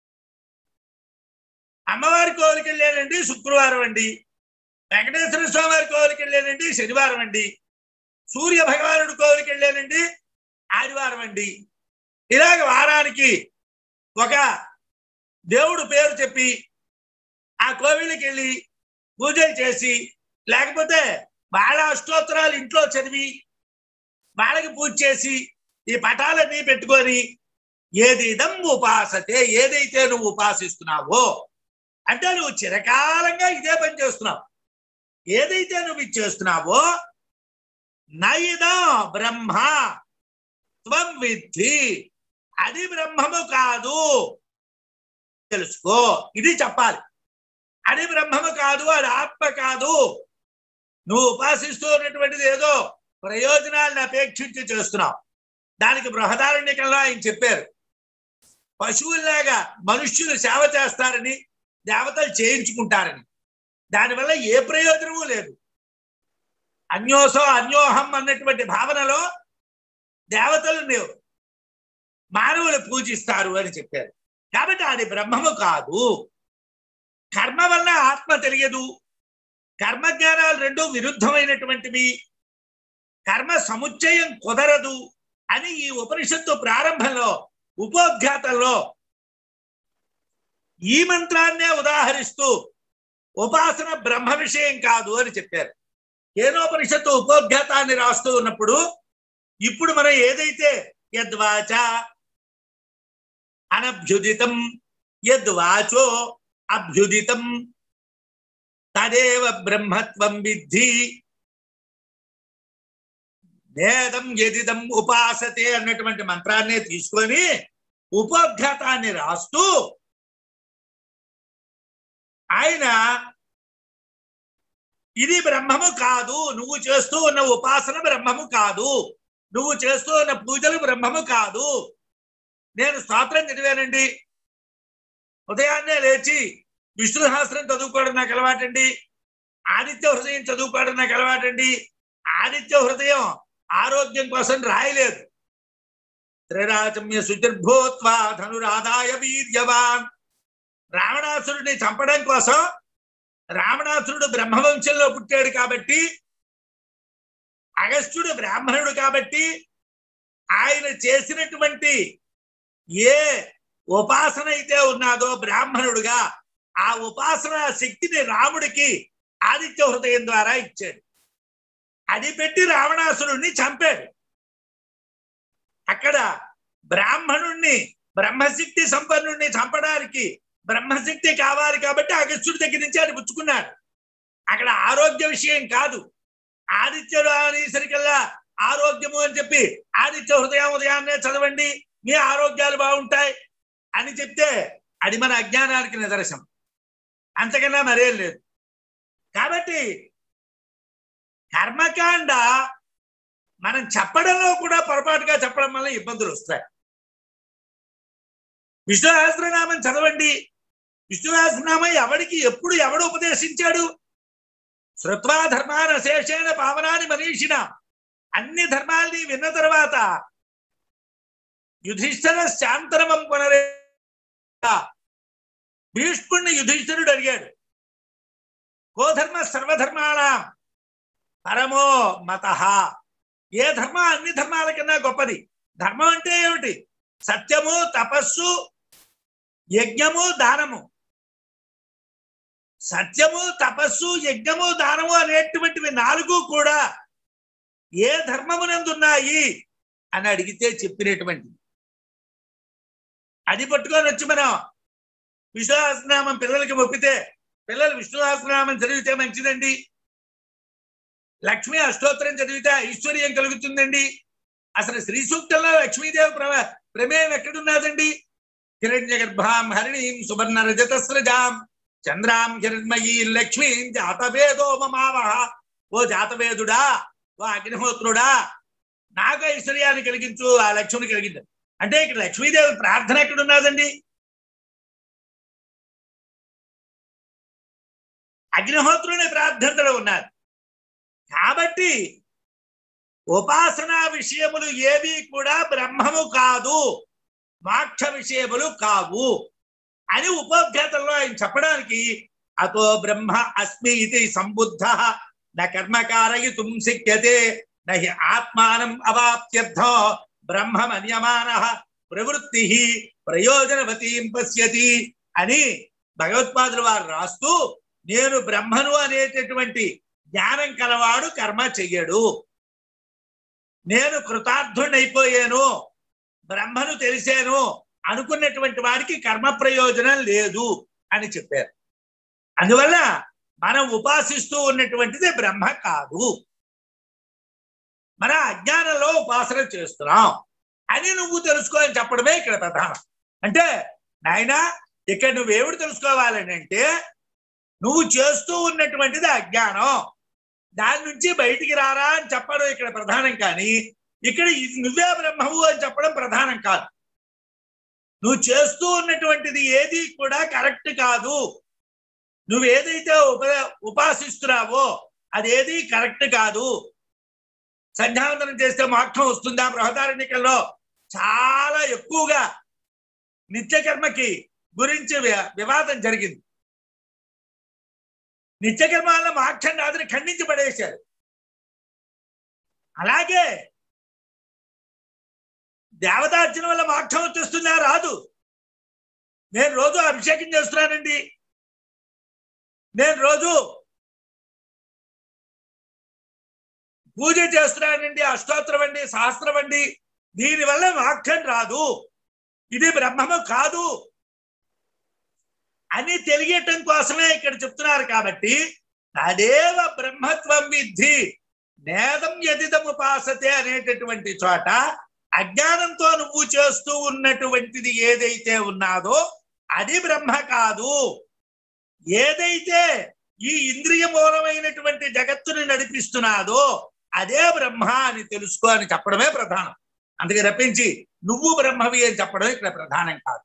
అమ్మవారి కోరిక వెళ్ళానండి శుక్రవారం అండి వెంకటేశ్వర స్వామి వారి కోరిక వెళ్ళానండి శనివారం అండి సూర్య భగవానుడు కోరిక వెళ్ళానండి ఆదివారం అండి ఇలాగ వారానికి ఒక దేవుడు పేరు చెప్పి ఆ కోవిళ్ళకి వెళ్ళి పూజలు చేసి లేకపోతే వాళ్ళ అష్టోత్తరాలు ఇంట్లో చదివి వాళ్ళకి పూజ చేసి ఈ పటాలన్నీ పెట్టుకొని ఏది ఇదం ఉపాసతే ఏదైతే నువ్వు ఉపాసిస్తున్నావో అంటే నువ్వు చిరకాలంగా ఇదే పని చేస్తున్నావు ఏదైతే నువ్వు ఇది చేస్తున్నావో నయిదా బ్రహ్మ త్వం విద్ధి అది బ్రహ్మము కాదు తెలుసుకో ఇది చెప్పాలి అది బ్రహ్మము కాదు అది ఆత్మ కాదు నువ్వు ఉపాసిస్తూ ఉన్నటువంటిది ఏదో ప్రయోజనాలను అపేక్షించి చేస్తున్నావు దానికి బృహదారణ్యకంలో ఆయన చెప్పారు పశువుల్లాగా మనుష్యులు సేవ చేస్తారని దేవతలు చేయించుకుంటారని దానివల్ల ఏ ప్రయోజనము లేదు అన్యోసో అన్యోహం అన్నటువంటి భావనలో దేవతలు లేవు మానవులు పూజిస్తారు అని చెప్పారు కాబట్టి అది బ్రహ్మము కాదు కర్మ వల్ల ఆత్మ తెలియదు కర్మజ్ఞానాలు రెండు విరుద్ధమైనటువంటివి కర్మ సముచ్చయం కుదరదు అని ఈ ఉపనిషత్తు ప్రారంభంలో ఉపోద్ఘాతంలో ఈ మంత్రాన్నే ఉదాహరిస్తూ ఉపాసన బ్రహ్మ విషయం కాదు అని చెప్పారు కేనోపనిషత్తు ఉపోద్ఘాతాన్ని రాస్తూ ఉన్నప్పుడు ఇప్పుడు మనం ఏదైతే యద్వాచ అనభ్యుదితం యద్వాచో అభ్యుదితం తదేవ బ్రహ్మత్వం విద్ధి వేదం ఎదిదం ఉపాసతే అన్నటువంటి మంత్రాన్నే తీసుకొని ఉపోద్ఘాతాన్ని రాస్తూ ఆయన ఇది బ్రహ్మము కాదు నువ్వు చేస్తూ ఉన్న ఉపాసన బ్రహ్మము కాదు నువ్వు చేస్తూ ఉన్న పూజలు బ్రహ్మము కాదు నేను స్తోత్రం చదివానండి ఉదయాన్నే లేచి విష్ణు సహస్రం చదువుకోవడం నాకు అలవాటండి ఆదిత్య హృదయం చదువుకోవడం నాకు అలవాటండి ఆదిత్య హృదయం ఆరోగ్యం కోసం రాయలేదు త్రిరాచమ్య సుచిర్భూత్వా ధనురాధాయ వీర్యవాన్ రావణాసురుడిని చంపడం కోసం రావణాసురుడు బ్రహ్మవంశంలో పుట్టాడు కాబట్టి అగస్త్యుడు బ్రాహ్మణుడు కాబట్టి ఆయన చేసినటువంటి ఏ ఉపాసన అయితే ఉన్నాదో బ్రాహ్మణుడుగా ఆ ఉపాసన శక్తిని రాముడికి ఆదిత్య హృదయం ద్వారా ఇచ్చాడు అది పెట్టి రావణాసురుణ్ణి చంపాడు అక్కడ బ్రాహ్మణుణ్ణి బ్రహ్మశక్తి సంపన్నుణ్ణి చంపడానికి బ్రహ్మశక్తి కావాలి కాబట్టి అగస్త్యుడి దగ్గర నుంచి అది పుచ్చుకున్నాడు అక్కడ ఆరోగ్య విషయం కాదు ఆదిత్యుడు అనేసరికల్లా ఆరోగ్యము అని చెప్పి ఆదిత్య హృదయం ఉదయాన్నే చదవండి మీ ఆరోగ్యాలు బాగుంటాయి అని చెప్తే అది మన అజ్ఞానానికి నిదర్శనం అంతకన్నా మరేం లేదు కాబట్టి కర్మకాండ మనం చెప్పడంలో కూడా పొరపాటుగా చెప్పడం వల్ల ఇబ్బందులు వస్తాయి విష్ణు సహస్రనామం చదవండి విష్ణు సహస్రనామం ఎవడికి ఎప్పుడు ఎవడు ఉపదేశించాడు శృత్వా ధర్మాన శేషేణ పావనాని మనీషిన అన్ని ధర్మాల్ని విన్న తర్వాత యుధిష్ఠర శాంతరమం కొనరే భీష్ముడిని యుధిష్ఠిరుడు అడిగాడు కోధర్మ సర్వధర్మాణ పరమో మత ఏ ధర్మ అన్ని ధర్మాల కన్నా గొప్పది ధర్మం అంటే ఏమిటి సత్యము తపస్సు యజ్ఞము దానము సత్యము తపస్సు యజ్ఞము దానము అనేటువంటివి నాలుగు కూడా ఏ ధర్మమునందున్నాయి అని అడిగితే చెప్పినటువంటి అది పట్టుకొని వచ్చి మనం విశ్వాసనామం పిల్లలకి మొక్కితే పిల్లలు విష్ణు సహస్రనామం చదివితే మంచిదండి లక్ష్మీ అష్టోత్తరం చదివితే ఐశ్వర్యం కలుగుతుందండి అసలు శ్రీ సూక్తంలో లక్ష్మీదేవి ప్ర ప్రమేయం ఎక్కడున్నదండి హిరణ్య గర్భాం హరిణీం సువర్ణ రజతస్రజాం చంద్రాం హిరణ్మయీ లక్ష్మీం జాతవేదో మమావహ ఓ జాతవేదుడా ఓ అగ్నిహోత్రుడా నాకు ఐశ్వర్యాన్ని కలిగించు ఆ లక్ష్మిని కలిగించు అంటే ఇక్కడ లక్ష్మీదేవి ప్రార్థన ఎక్కడున్నదండి అగ్నిహోత్రుని ప్రార్థనలో ఉన్నారు కాబట్టి ఉపాసనా విషయములు ఏవి కూడా బ్రహ్మము కాదు మోక్ష విషయములు కావు అని ఉపోద్ఘాతంలో ఆయన చెప్పడానికి అతో బ్రహ్మ అస్మి ఇది సంబుద్ధ న కర్మకారయితుం శక్యతే నహి ఆత్మానం అవాప్త్యర్థో బ్రహ్మమన్యమాన ప్రవృత్తి ప్రయోజనవతీం పశ్యతి అని భగవత్పాదులు వారు రాస్తూ నేను బ్రహ్మను అనేటటువంటి జ్ఞానం కలవాడు కర్మ చెయ్యడు నేను కృతార్థుడైపోయాను బ్రహ్మను తెలిసాను అనుకున్నటువంటి వాడికి కర్మ ప్రయోజనం లేదు అని చెప్పారు అందువల్ల మనం ఉపాసిస్తూ ఉన్నటువంటిది బ్రహ్మ కాదు మన అజ్ఞానంలో ఉపాసన చేస్తున్నాం అని నువ్వు తెలుసుకో అని చెప్పడమే ఇక్కడ ప్రధానం అంటే నాయనా ఇక్కడ నువ్వేమిటి తెలుసుకోవాలని అంటే నువ్వు చేస్తూ ఉన్నటువంటిది అజ్ఞానం దాని నుంచి బయటికి రారా అని చెప్పడం ఇక్కడ ప్రధానం కానీ ఇక్కడ ఇది నువ్వే బ్రహ్మవు అని చెప్పడం ప్రధానం కాదు నువ్వు చేస్తూ ఉన్నటువంటిది ఏది కూడా కరెక్ట్ కాదు నువ్వు ఏదైతే ఉప ఉపాసిస్తున్నావో అదేది కరెక్ట్ కాదు సంధ్యావందనం చేస్తే మోక్షం వస్తుందా బృహదారణ్యకంలో చాలా ఎక్కువగా నిత్యకర్మకి గురించి వి- వివాదం జరిగింది నిత్యకర్మ వల్ల మోక్షం రాదని ఖండించి పడేశారు అలాగే దేవతార్చన వల్ల మోక్షం వచ్చేస్తుందా రాదు నేను రోజు అభిషేకం చేస్తున్నానండి నేను రోజు పూజ చేస్తున్నానండి అష్టోత్తరం అండి సహస్రం అండి దీనివల్ల మోక్షం రాదు ఇది బ్రహ్మము కాదు అని తెలియటం కోసమే ఇక్కడ చెప్తున్నారు కాబట్టి తదేవ బ్రహ్మత్వం విద్ధి నేదం యదిదం ఉపాసతే అనేటటువంటి చోట అజ్ఞానంతో నువ్వు చేస్తూ ఉన్నటువంటిది ఏదైతే ఉన్నాదో అది బ్రహ్మ కాదు ఏదైతే ఈ ఇంద్రియ మూలమైనటువంటి జగత్తుని నడిపిస్తున్నాదో అదే బ్రహ్మ అని తెలుసుకో అని చెప్పడమే ప్రధానం అందుకే రప్పించి నువ్వు బ్రహ్మవి అని చెప్పడం ఇక్కడ ప్రధానం కాదు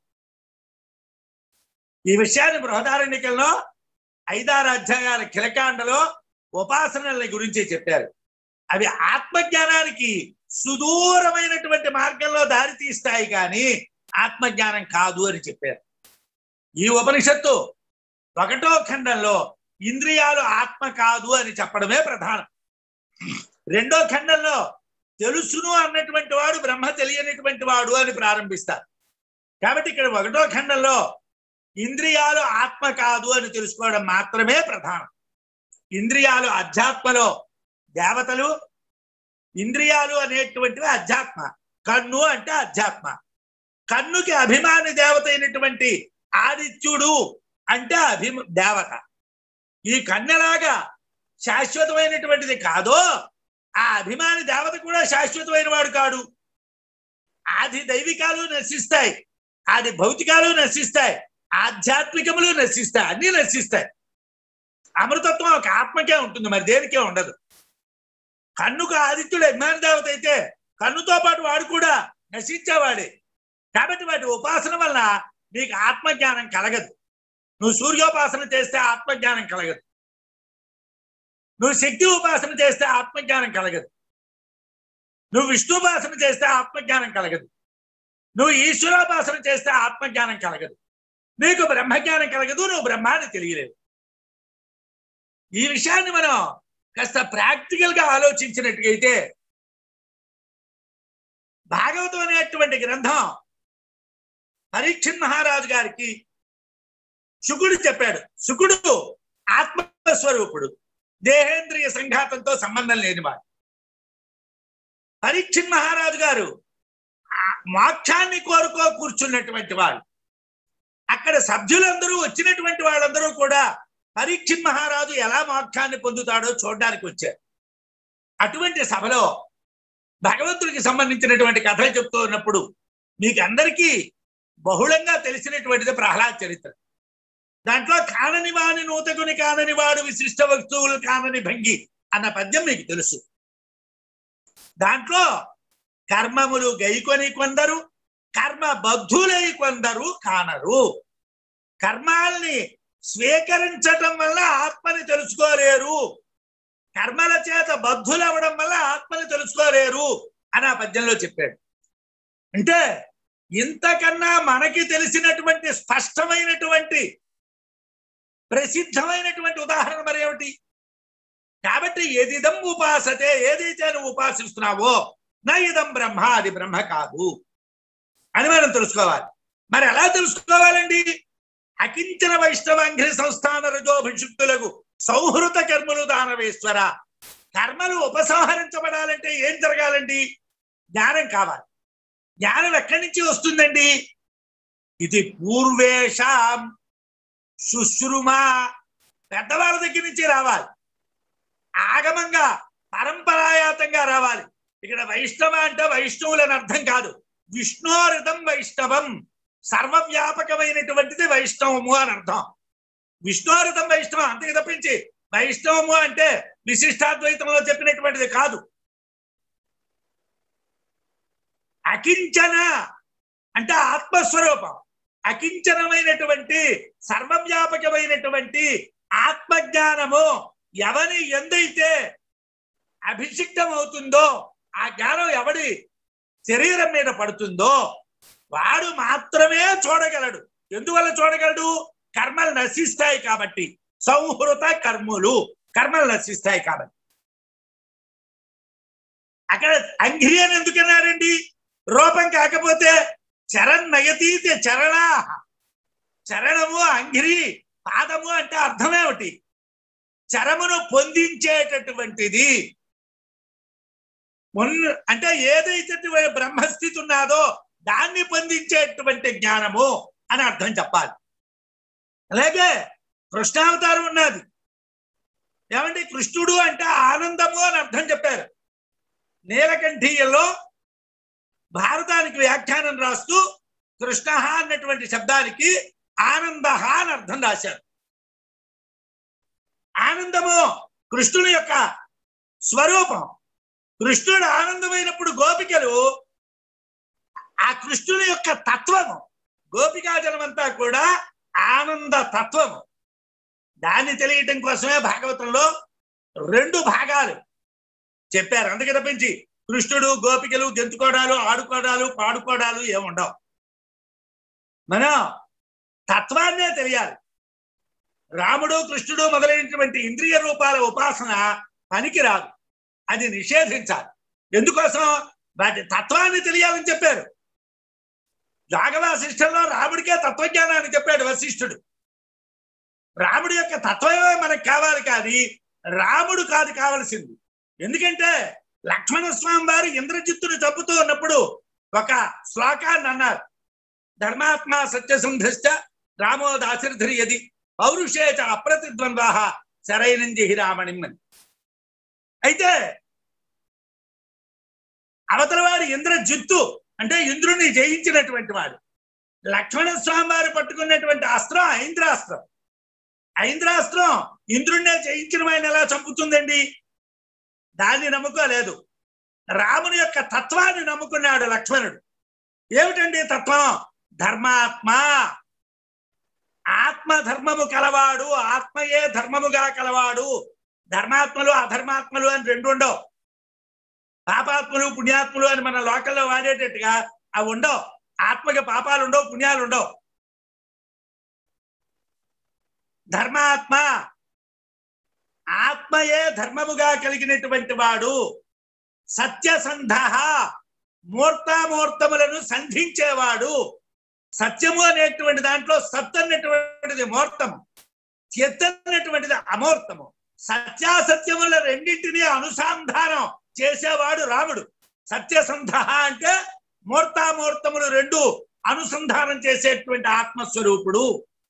ఈ విషయాన్ని బృహదారణ్యకంలో ఐదారు అధ్యాయాల కిలకాండలో ఉపాసనల గురించి చెప్పారు అవి ఆత్మజ్ఞానానికి సుదూరమైనటువంటి మార్గంలో దారి తీస్తాయి కానీ ఆత్మజ్ఞానం కాదు అని చెప్పారు ఈ ఉపనిషత్తు ఒకటో ఖండంలో ఇంద్రియాలు ఆత్మ కాదు అని చెప్పడమే ప్రధానం రెండో ఖండంలో తెలుసును అన్నటువంటి వాడు బ్రహ్మ తెలియనటువంటి వాడు అని ప్రారంభిస్తారు కాబట్టి ఇక్కడ ఒకటో ఖండంలో ఇంద్రియాలు ఆత్మ కాదు అని తెలుసుకోవడం మాత్రమే ప్రధానం ఇంద్రియాలు అధ్యాత్మలో దేవతలు ఇంద్రియాలు అనేటువంటివి అధ్యాత్మ కన్ను అంటే అధ్యాత్మ కన్నుకి అభిమాని దేవత అయినటువంటి ఆదిత్యుడు అంటే అభిమ దేవత ఈ కన్నెలాగా శాశ్వతమైనటువంటిది కాదో ఆ అభిమాని దేవత కూడా శాశ్వతమైన వాడు కాడు ఆది దైవికాలు నశిస్తాయి ఆది భౌతికాలు నశిస్తాయి ఆధ్యాత్మికములు నశిస్తాయి అన్ని నశిస్తాయి అమృతత్వం ఒక ఆత్మకే ఉంటుంది మరి దేనికే ఉండదు కన్నుకు ఆదిత్యుడు అభిమాని దేవత అయితే కన్నుతో పాటు వాడు కూడా నశించేవాడే కాబట్టి వాటి ఉపాసన వల్ల నీకు ఆత్మజ్ఞానం కలగదు నువ్వు సూర్యోపాసన చేస్తే ఆత్మజ్ఞానం కలగదు నువ్వు శక్తి ఉపాసన చేస్తే ఆత్మజ్ఞానం కలగదు నువ్వు విష్ణుపాసన చేస్తే ఆత్మజ్ఞానం కలగదు నువ్వు ఈశ్వరోపాసన చేస్తే ఆత్మజ్ఞానం కలగదు నీకు బ్రహ్మజ్ఞానం కలగదు నువ్వు బ్రహ్మాన్ని తెలియలేవు ఈ విషయాన్ని మనం కాస్త ప్రాక్టికల్ గా ఆలోచించినట్టుగైతే భాగవతం అనేటువంటి గ్రంథం పరీక్షణ్ మహారాజు గారికి శుకుడు చెప్పాడు శుకుడు ఆత్మస్వరూపుడు దేహేంద్రియ సంఘాతంతో సంబంధం లేనివాడు పరీక్షణ్ మహారాజు గారు ఆ మోక్షాన్ని కోరుకో కూర్చున్నటువంటి వాడు అక్కడ సభ్యులందరూ వచ్చినటువంటి వాళ్ళందరూ కూడా పరీక్షణ్ మహారాజు ఎలా మోక్షాన్ని పొందుతాడో చూడడానికి వచ్చారు అటువంటి సభలో భగవంతుడికి సంబంధించినటువంటి కథలు చెప్తూ ఉన్నప్పుడు మీకు అందరికీ బహుళంగా తెలిసినటువంటిది ప్రహ్లాద చరిత్ర దాంట్లో కానని వాని నూతకుని కానని వాడు విశిష్ట వస్తువులు కానని భంగి అన్న పద్యం మీకు తెలుసు దాంట్లో కర్మములు గైకొని కొందరు కర్మ బద్ధులై కొందరు కానరు కర్మాల్ని స్వీకరించటం వల్ల ఆత్మని తెలుసుకోలేరు కర్మల చేత బద్ధులవ్వడం వల్ల ఆత్మని తెలుసుకోలేరు అని ఆ పద్యంలో చెప్పాడు అంటే ఇంతకన్నా మనకి తెలిసినటువంటి స్పష్టమైనటువంటి ప్రసిద్ధమైనటువంటి ఉదాహరణ మరి ఏమిటి కాబట్టి ఏదిదం ఉపాసతే ఏదైతే నువ్వు ఉపాసిస్తున్నావో నా ఇదం బ్రహ్మ అది బ్రహ్మ కాదు అని మనం తెలుసుకోవాలి మరి ఎలా తెలుసుకోవాలండి అకించన వైష్ణవాంఘ్రి సంస్థాన రజోభిషుక్తులకు సౌహృత కర్మలు దానవేశ్వర కర్మలు ఉపసంహరించబడాలంటే ఏం జరగాలండి జ్ఞానం కావాలి జ్ఞానం ఎక్కడి నుంచి వస్తుందండి ఇది పూర్వేషాం శుశ్రుమా పెద్దవాళ్ళ దగ్గర నుంచి రావాలి ఆగమంగా పరంపరాయాతంగా రావాలి ఇక్కడ వైష్ణవ అంటే వైష్ణవులని అర్థం కాదు విష్ణోరితం వైష్ణవం సర్వవ్యాపకమైనటువంటిది వైష్ణవము అని అర్థం విష్ణోరితం వైష్ణవం అంతే తప్పించి వైష్ణవము అంటే విశిష్టాద్వైతంలో చెప్పినటువంటిది కాదు అకించన అంటే ఆత్మస్వరూపం అకించనమైనటువంటి సర్వవ్యాపకమైనటువంటి ఆత్మజ్ఞానము ఎవని ఎందైతే అభిషిక్తం అవుతుందో ఆ జ్ఞానం ఎవడి శరీరం మీద పడుతుందో వాడు మాత్రమే చూడగలడు ఎందువల్ల చూడగలడు కర్మలు నశిస్తాయి కాబట్టి సౌహృత కర్ములు కర్మలు నశిస్తాయి కాబట్టి అక్కడ అంఘ్రి అని ఎందుకన్నారండి రూపం కాకపోతే చరణ్ నయతీతి చరణా చరణము అంఘ్రి పాదము అంటే అర్థమేమిటి చరమును పొందించేటటువంటిది మొన్న అంటే ఏదైతే బ్రహ్మస్థితి ఉన్నదో దాన్ని పొందించేటువంటి జ్ఞానము అని అర్థం చెప్పాలి అలాగే కృష్ణావతారం ఉన్నది ఏమండి కృష్ణుడు అంటే ఆనందము అని అర్థం చెప్పారు నీలకంఠీయంలో భారతానికి వ్యాఖ్యానం రాస్తూ కృష్ణ అన్నటువంటి శబ్దానికి ఆనంద అని అర్థం రాశారు ఆనందము కృష్ణుని యొక్క స్వరూపం కృష్ణుడు ఆనందమైనప్పుడు గోపికలు ఆ కృష్ణుని యొక్క తత్వము గోపికాజనమంతా కూడా ఆనంద తత్వము దాన్ని తెలియటం కోసమే భాగవతంలో రెండు భాగాలు చెప్పారు అందుకే తప్పించి కృష్ణుడు గోపికలు గెంతుకోవడాలు ఆడుకోవడాలు పాడుకోవడాలు ఏముండవు మనం తత్వాన్నే తెలియాలి రాముడు కృష్ణుడు మొదలైనటువంటి ఇంద్రియ రూపాల ఉపాసన పనికి రాదు అది నిషేధించాలి ఎందుకోసం వాటి తత్వాన్ని తెలియాలని చెప్పారు యాగవాసిష్టంలో రాముడికే తత్వజ్ఞానాన్ని చెప్పాడు వశిష్ఠుడు రాముడి యొక్క తత్వమే మనకు కావాలి కానీ రాముడు కాదు కావలసింది ఎందుకంటే లక్ష్మణ స్వామి వారు ఇంద్రజిత్తును చంపుతూ ఉన్నప్పుడు ఒక శ్లోకాన్ని అన్నారు ధర్మాత్మ సత్యసంధశ్చ రామో దాశరథి యది పౌరుషేచ అప్రతిద్వంద్వాహ శరైనంజి రామణిం అని అయితే అవతల వాడు ఇంద్రజిత్తు అంటే ఇంద్రుని జయించినటువంటి వాడు లక్ష్మణ స్వామి వారు పట్టుకున్నటువంటి అస్త్రం ఐంద్రాస్త్రం ఐంద్రాస్త్రం ఇంద్రుణ్ణే జయించిన ఆయన ఎలా చంపుతుందండి దాన్ని నమ్ముకోలేదు రాముని యొక్క తత్వాన్ని నమ్ముకున్నాడు లక్ష్మణుడు ఏమిటండి తత్వం ధర్మాత్మ ఆత్మ ధర్మము కలవాడు ఆత్మయే ధర్మముగా కలవాడు ధర్మాత్మలు అధర్మాత్మలు అని రెండు ఉండవు పాపాత్మలు పుణ్యాత్మలు అని మన లోకల్లో వాడేటట్టుగా అవి ఉండవు ఆత్మకి పాపాలు ఉండవు పుణ్యాలు ఉండవు ధర్మాత్మ ఆత్మయే ధర్మముగా కలిగినటువంటి వాడు సత్యసంధ మూర్తామూర్తములను సంధించేవాడు సత్యము అనేటువంటి దాంట్లో సత్ అన్నటువంటిది మూర్తము చిత్ అన్నటువంటిది అమూర్తము సత్యాసత్యముల రెండింటినీ అనుసంధానం చేసేవాడు రాముడు సత్యసంధ అంటే మూర్తామూర్తములు రెండు అనుసంధానం చేసేటువంటి ఆత్మస్వరూపుడు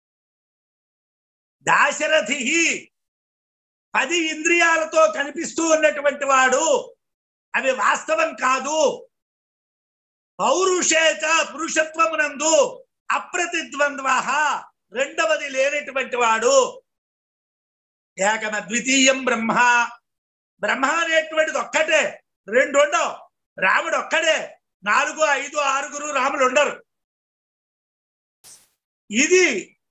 దాశరథి పది ఇంద్రియాలతో కనిపిస్తూ ఉన్నటువంటి వాడు అవి వాస్తవం కాదు పౌరుషేత పురుషత్వమునందు అప్రతిద్వంద్వ రెండవది లేనటువంటి వాడు ఏకమ ద్వితీయం బ్రహ్మ బ్రహ్మ అనేటువంటిది ఒక్కటే రెండు ఉండవు రాముడు ఒక్కడే నాలుగు ఐదు ఆరుగురు రాములు ఉండరు ఇది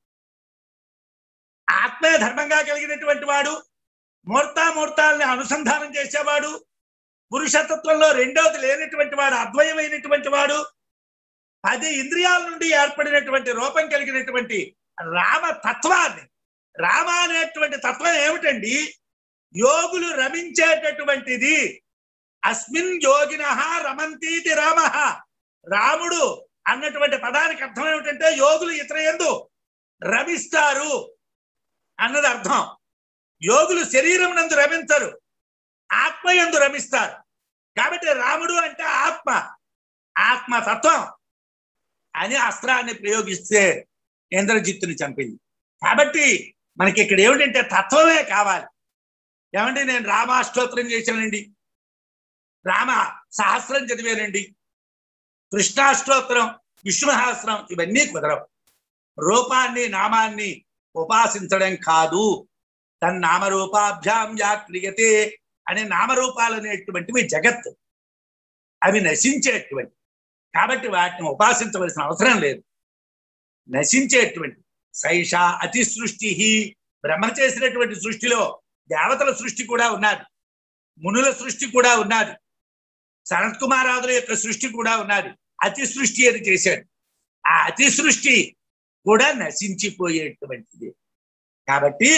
ఆత్మే ధర్మంగా కలిగినటువంటి వాడు మూర్తామూర్తాలని అనుసంధానం చేసేవాడు పురుషతత్వంలో రెండవది లేనటువంటి వాడు అద్వయమైనటువంటి వాడు పది ఇంద్రియాల నుండి ఏర్పడినటువంటి రూపం కలిగినటువంటి రామ తత్వాన్ని రామ అనేటువంటి తత్వం ఏమిటండి యోగులు రమించేటటువంటిది అస్మిన్ యోగిన రమంతీతి రామ రాముడు అన్నటువంటి పదానికి అర్థం ఏమిటంటే యోగులు ఇతర ఎందు రమిస్తారు అన్నది అర్థం యోగులు శరీరం నందు రమించరు ఆత్మ ఎందు రమిస్తారు కాబట్టి రాముడు అంటే ఆత్మ ఆత్మతత్వం అని అస్త్రాన్ని ప్రయోగిస్తే ఇంద్రజిత్తుని చంపింది కాబట్టి మనకి ఇక్కడ ఏమిటంటే తత్వమే కావాలి ఏమండి నేను రామాష్టోత్రం చేశానండి రామ సహస్రం చదివానండి కృష్ణాష్టోత్రం విష్ణుసహస్రం ఇవన్నీ కుదరవు రూపాన్ని నామాన్ని ఉపాసించడం కాదు తన్నామరూపాభ్యాం యా క్రియతే అనే నామరూపాలు అనేటువంటివి జగత్ అవి నశించేటువంటి కాబట్టి వాటిని ఉపాసించవలసిన అవసరం లేదు నశించేటువంటి సైష అతి సృష్టి బ్రహ్మ చేసినటువంటి సృష్టిలో దేవతల సృష్టి కూడా ఉన్నది మునుల సృష్టి కూడా ఉన్నది సనత్ కుమారాదుల యొక్క సృష్టి కూడా ఉన్నది అతి సృష్టి అని చేశాడు ఆ అతి సృష్టి కూడా నశించిపోయేటువంటిది కాబట్టి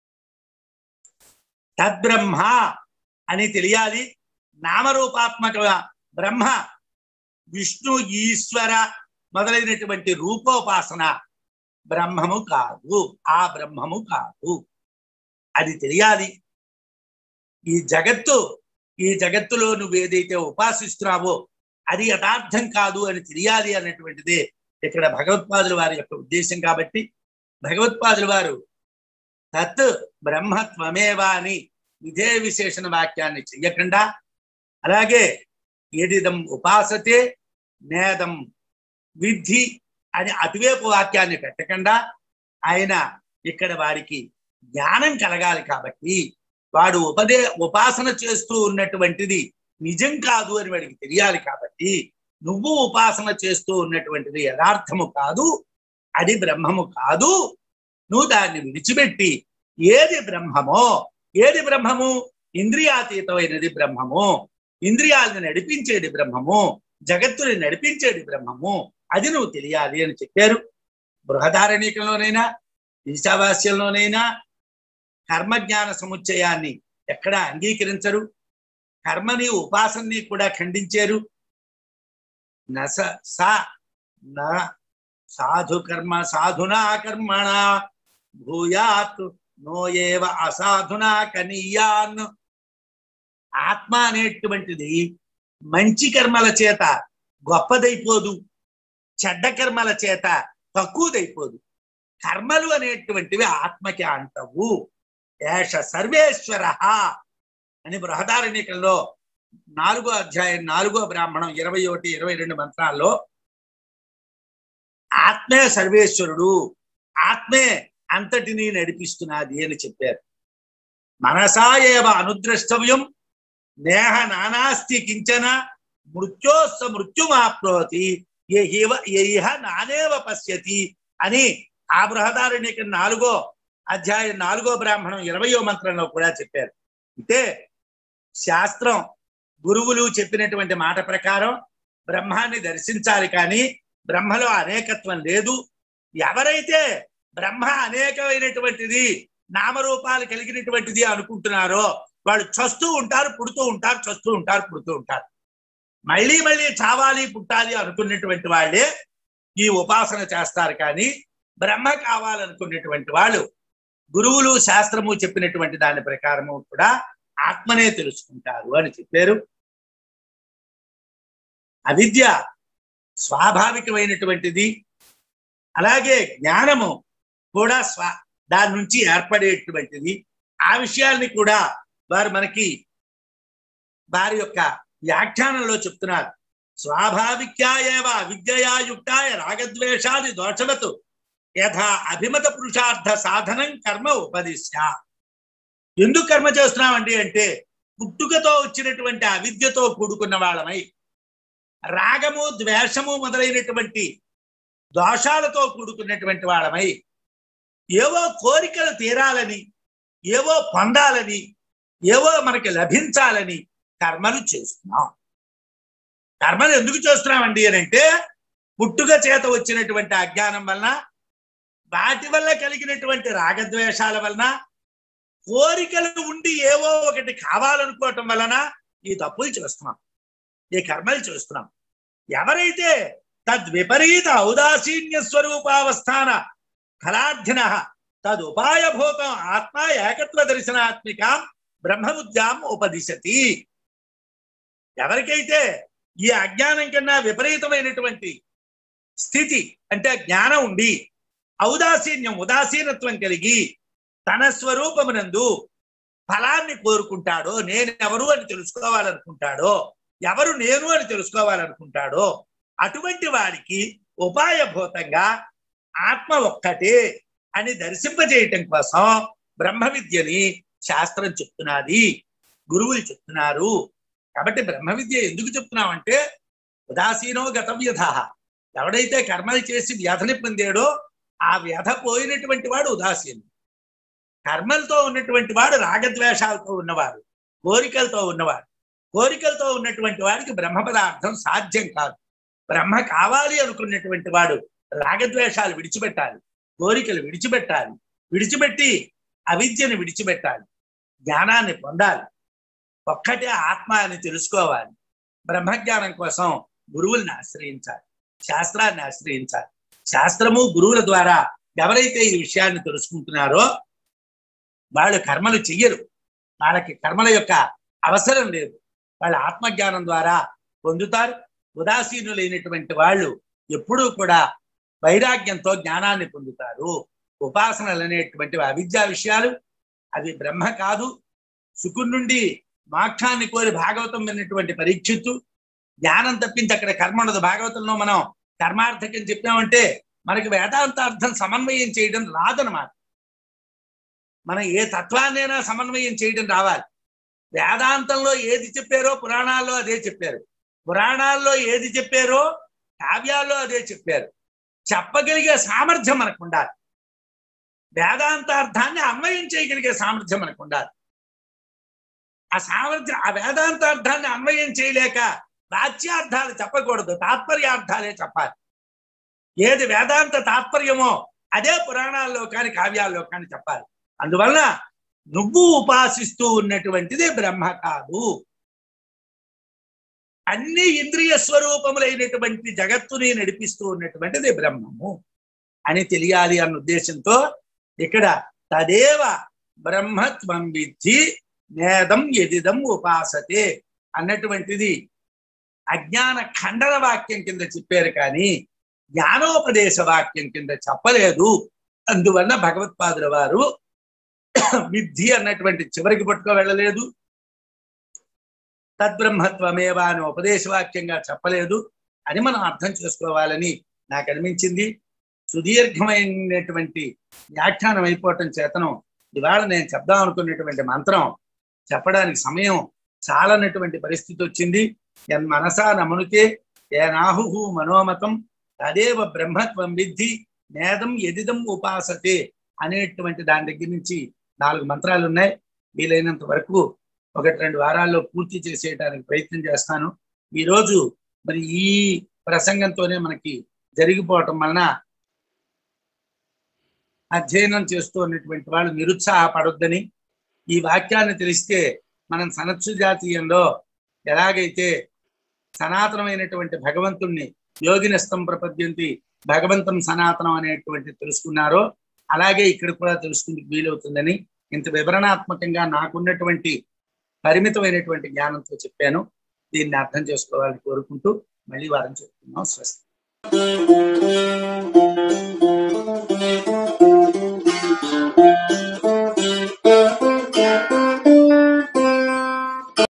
తద్బ్రహ్మ అని తెలియాలి నామరూపాత్మక బ్రహ్మ విష్ణు ఈశ్వర మొదలైనటువంటి రూపోపాసన బ్రహ్మము కాదు ఆ బ్రహ్మము కాదు అది తెలియాలి ఈ జగత్తు ఈ జగత్తులో నువ్వు ఏదైతే ఉపాసిస్తున్నావో అది యథార్థం కాదు అని తెలియాలి అన్నటువంటిదే ఇక్కడ భగవత్పాదుల వారి యొక్క ఉద్దేశం కాబట్టి భగవత్పాదుల వారు తత్ బ్రహ్మత్వమేవా అని ఇదే విశేషణ వాక్యాన్ని చెయ్యకుండా అలాగే ఏదిదం ఉపాసతే నేదం విద్ధి అని అటువైపు వాక్యాన్ని పెట్టకుండా ఆయన ఇక్కడ వారికి జ్ఞానం కలగాలి కాబట్టి వాడు ఉపదే ఉపాసన చేస్తూ ఉన్నటువంటిది నిజం కాదు అని వాడికి తెలియాలి కాబట్టి నువ్వు ఉపాసన చేస్తూ ఉన్నటువంటిది యథార్థము కాదు అది బ్రహ్మము కాదు నువ్వు దాన్ని విడిచిపెట్టి ఏది బ్రహ్మమో ఏది బ్రహ్మము ఇంద్రియాతీతమైనది బ్రహ్మము ఇంద్రియాలను నడిపించేది బ్రహ్మము జగత్తుని నడిపించేది బ్రహ్మము అది నువ్వు తెలియాలి అని చెప్పారు బృహదారణీకంలోనైనా ఈశావాస్యంలోనైనా కర్మజ్ఞాన సముచ్చయాన్ని ఎక్కడ అంగీకరించరు కర్మని ఉపాసనని కూడా ఖండించారు నస స నా సాధు కర్మ సాధునా కర్మణ భూయాత్ నో ఏవ అసాధునా కనీయాన్ ఆత్మ అనేటువంటిది మంచి కర్మల చేత గొప్పదైపోదు చెడ్డ కర్మల చేత తక్కువదైపోదు కర్మలు అనేటువంటివి ఆత్మకి అంటవు ఏష సర్వేశ్వర అని బృహదారణ్యకంలో నాలుగో అధ్యాయం నాలుగో బ్రాహ్మణం ఇరవై ఒకటి ఇరవై రెండు మంత్రాల్లో ఆత్మే సర్వేశ్వరుడు ఆత్మే అంతటిని నడిపిస్తున్నది అని చెప్పారు మనసా ఏవ అనుద్రష్టవ్యం నేహ నానాస్తి కించన మృత్యోస్స మృత్యుమాప్నోతి యహివ యహ నానేవ పశ్యతి అని ఆ బృహదారణ్యక నాలుగో అధ్యాయం నాలుగో బ్రాహ్మణం ఇరవయో మంత్రంలో కూడా చెప్పారు అంటే శాస్త్రం గురువులు చెప్పినటువంటి మాట ప్రకారం బ్రహ్మాన్ని దర్శించాలి కానీ బ్రహ్మలో అనేకత్వం లేదు ఎవరైతే బ్రహ్మ అనేకమైనటువంటిది నామరూపాలు కలిగినటువంటిది అనుకుంటున్నారో వాళ్ళు చస్తూ ఉంటారు పుడుతూ ఉంటారు చస్తూ ఉంటారు పుడుతూ ఉంటారు మళ్ళీ మళ్ళీ చావాలి పుట్టాలి అనుకున్నటువంటి వాళ్ళే ఈ ఉపాసన చేస్తారు కానీ బ్రహ్మ కావాలనుకున్నటువంటి వాళ్ళు గురువులు శాస్త్రము చెప్పినటువంటి దాని ప్రకారము కూడా ఆత్మనే తెలుసుకుంటారు అని చెప్పారు అవిద్య స్వాభావికమైనటువంటిది అలాగే జ్ఞానము కూడా స్వా దాని నుంచి ఏర్పడేటువంటిది ఆ విషయాల్ని కూడా వారు మనకి వారి యొక్క వ్యాఖ్యానంలో చెప్తున్నారు స్వాభావిక్యాయేవ అవిద్యయా యుక్తాయ రాగద్వేషాది దోషవతు యథా అభిమత పురుషార్థ సాధనం కర్మ ఉపదిశ్య ఎందుకు కర్మ చేస్తున్నామండి అంటే పుట్టుకతో వచ్చినటువంటి అవిద్యతో కూడుకున్న వాళ్ళమై రాగము ద్వేషము మొదలైనటువంటి దోషాలతో కూడుకున్నటువంటి వాళ్ళమై ఏవో కోరికలు తీరాలని ఏవో పొందాలని ఏవో మనకి లభించాలని కర్మలు చేస్తున్నాం కర్మలు ఎందుకు చేస్తున్నామండి అని అంటే పుట్టుక చేత వచ్చినటువంటి అజ్ఞానం వలన వాటి వల్ల కలిగినటువంటి రాగద్వేషాల వలన కోరికలు ఉండి ఏవో ఒకటి కావాలనుకోవటం వలన ఈ తప్పులు చేస్తున్నాం ఈ కర్మలు చేస్తున్నాం ఎవరైతే తద్విపరీత ఔదాసీన్య స్వరూపావస్థాన ఫలార్థిన తదుపాయభూతం ఆత్మ ఏకత్వ దర్శనాత్మికాం బ్రహ్మబుద్ధ్యాం ఉపదిశతి ఎవరికైతే ఈ అజ్ఞానం కన్నా విపరీతమైనటువంటి స్థితి అంటే జ్ఞానం ఉండి ఔదాసీన్యం ఉదాసీనత్వం కలిగి తన స్వరూపమునందు ఫలాన్ని కోరుకుంటాడో నేను ఎవరు అని తెలుసుకోవాలనుకుంటాడో ఎవరు నేను అని తెలుసుకోవాలనుకుంటాడో అటువంటి వారికి ఉపాయభూతంగా ఆత్మ ఒక్కటే అని దర్శింపజేయటం కోసం బ్రహ్మ విద్యని శాస్త్రం చెప్తున్నది గురువులు చెప్తున్నారు కాబట్టి బ్రహ్మ విద్య ఎందుకు చెప్తున్నామంటే ఉదాసీనో గత వ్యధ ఎవడైతే కర్మలు చేసి వ్యధని పొందాడో ఆ వ్యధ పోయినటువంటి వాడు ఉదాసీనుడు కర్మలతో ఉన్నటువంటి వాడు రాగద్వేషాలతో ఉన్నవాడు కోరికలతో ఉన్నవాడు కోరికలతో ఉన్నటువంటి వాడికి బ్రహ్మ పదార్థం సాధ్యం కాదు బ్రహ్మ కావాలి అనుకున్నటువంటి వాడు రాగద్వేషాలు విడిచిపెట్టాలి కోరికలు విడిచిపెట్టాలి విడిచిపెట్టి అవిద్యను విడిచిపెట్టాలి జ్ఞానాన్ని పొందాలి ఒక్కటే ఆత్మ అని తెలుసుకోవాలి బ్రహ్మజ్ఞానం కోసం గురువుల్ని ఆశ్రయించాలి శాస్త్రాన్ని ఆశ్రయించాలి శాస్త్రము గురువుల ద్వారా ఎవరైతే ఈ విషయాన్ని తెలుసుకుంటున్నారో వాళ్ళు కర్మలు చెయ్యరు వాళ్ళకి కర్మల యొక్క అవసరం లేదు వాళ్ళ ఆత్మజ్ఞానం ద్వారా పొందుతారు ఉదాసీనులైనటువంటి వాళ్ళు ఎప్పుడూ కూడా వైరాగ్యంతో జ్ఞానాన్ని పొందుతారు ఉపాసనలు అనేటువంటివి అవిద్యా విషయాలు అవి బ్రహ్మ కాదు సుకుడి నుండి మోక్షాన్ని కోరి భాగవతం విన్నటువంటి పరీక్షిత్తు జ్ఞానం తప్పించి అక్కడ కర్మ ఉండదు భాగవతంలో మనం కర్మార్థకం చెప్పామంటే మనకి వేదాంతార్థం సమన్వయం చేయడం రాదనమాట మనం ఏ తత్వాన్నైనా సమన్వయం చేయడం రావాలి వేదాంతంలో ఏది చెప్పారో పురాణాల్లో అదే చెప్పారు పురాణాల్లో ఏది చెప్పారో కావ్యాల్లో అదే చెప్పారు చెప్పగలిగే సామర్థ్యం మనకు ఉండాలి వేదాంతార్థాన్ని అన్వయం చేయగలిగే సామర్థ్యం మనకు ఉండాలి ఆ సామర్థ్యం ఆ వేదాంతార్థాన్ని అన్వయం చేయలేక వాచ్యార్థాలు చెప్పకూడదు తాత్పర్యార్థాలే చెప్పాలి ఏది వేదాంత తాత్పర్యమో అదే పురాణాల్లో కానీ కావ్యాల్లో కానీ చెప్పాలి అందువలన నువ్వు ఉపాసిస్తూ ఉన్నటువంటిది బ్రహ్మ కాదు అన్ని ఇంద్రియ స్వరూపములైనటువంటి జగత్తుని నడిపిస్తూ ఉన్నటువంటిది బ్రహ్మము అని తెలియాలి అన్న ఉద్దేశంతో ఇక్కడ తదేవ బ్రహ్మత్వం విద్ధి నేదం ఎదిదం ఉపాసతే అన్నటువంటిది అజ్ఞాన ఖండన వాక్యం కింద చెప్పారు కానీ జ్ఞానోపదేశ వాక్యం కింద చెప్పలేదు అందువల్ల భగవత్పాదుల వారు విద్ధి అన్నటువంటి చివరికి పట్టుకు వెళ్ళలేదు తద్బ్రహ్మత్వమేవా అని ఉపదేశ వాక్యంగా చెప్పలేదు అని మనం అర్థం చేసుకోవాలని నాకు అనిపించింది సుదీర్ఘమైనటువంటి వ్యాఖ్యానం అయిపోవటం చేతనం ఇవాళ నేను చెప్దాం అనుకున్నటువంటి మంత్రం చెప్పడానికి సమయం చాలనటువంటి పరిస్థితి వచ్చింది ఎన్ మనసా నమనుతే ఏనాహు మనోమతం తదేవ బ్రహ్మత్వం విద్ధి నేదం ఎదిదం ఉపాసతే అనేటువంటి దాని దగ్గర నుంచి నాలుగు మంత్రాలు ఉన్నాయి వీలైనంత వరకు ఒకటి రెండు వారాల్లో పూర్తి చేసేయడానికి ప్రయత్నం చేస్తాను ఈరోజు మరి ఈ ప్రసంగంతోనే మనకి జరిగిపోవటం వలన అధ్యయనం చేస్తూ ఉన్నటువంటి వాళ్ళు నిరుత్సాహపడొద్దని ఈ వాక్యాన్ని తెలిస్తే మనం సనత్సు జాతీయంలో ఎలాగైతే సనాతనమైనటువంటి భగవంతుణ్ణి యోగినస్తం ప్రపద్యంతి భగవంతం సనాతనం అనేటువంటి తెలుసుకున్నారో అలాగే ఇక్కడ కూడా తెలుసుకుంటే వీలవుతుందని ఇంత వివరణాత్మకంగా నాకున్నటువంటి పరిమితమైనటువంటి జ్ఞానంతో చెప్పాను దీన్ని అర్థం చేసుకోవాలని కోరుకుంటూ మళ్ళీ వారం చెప్తున్నాం స్వస్తి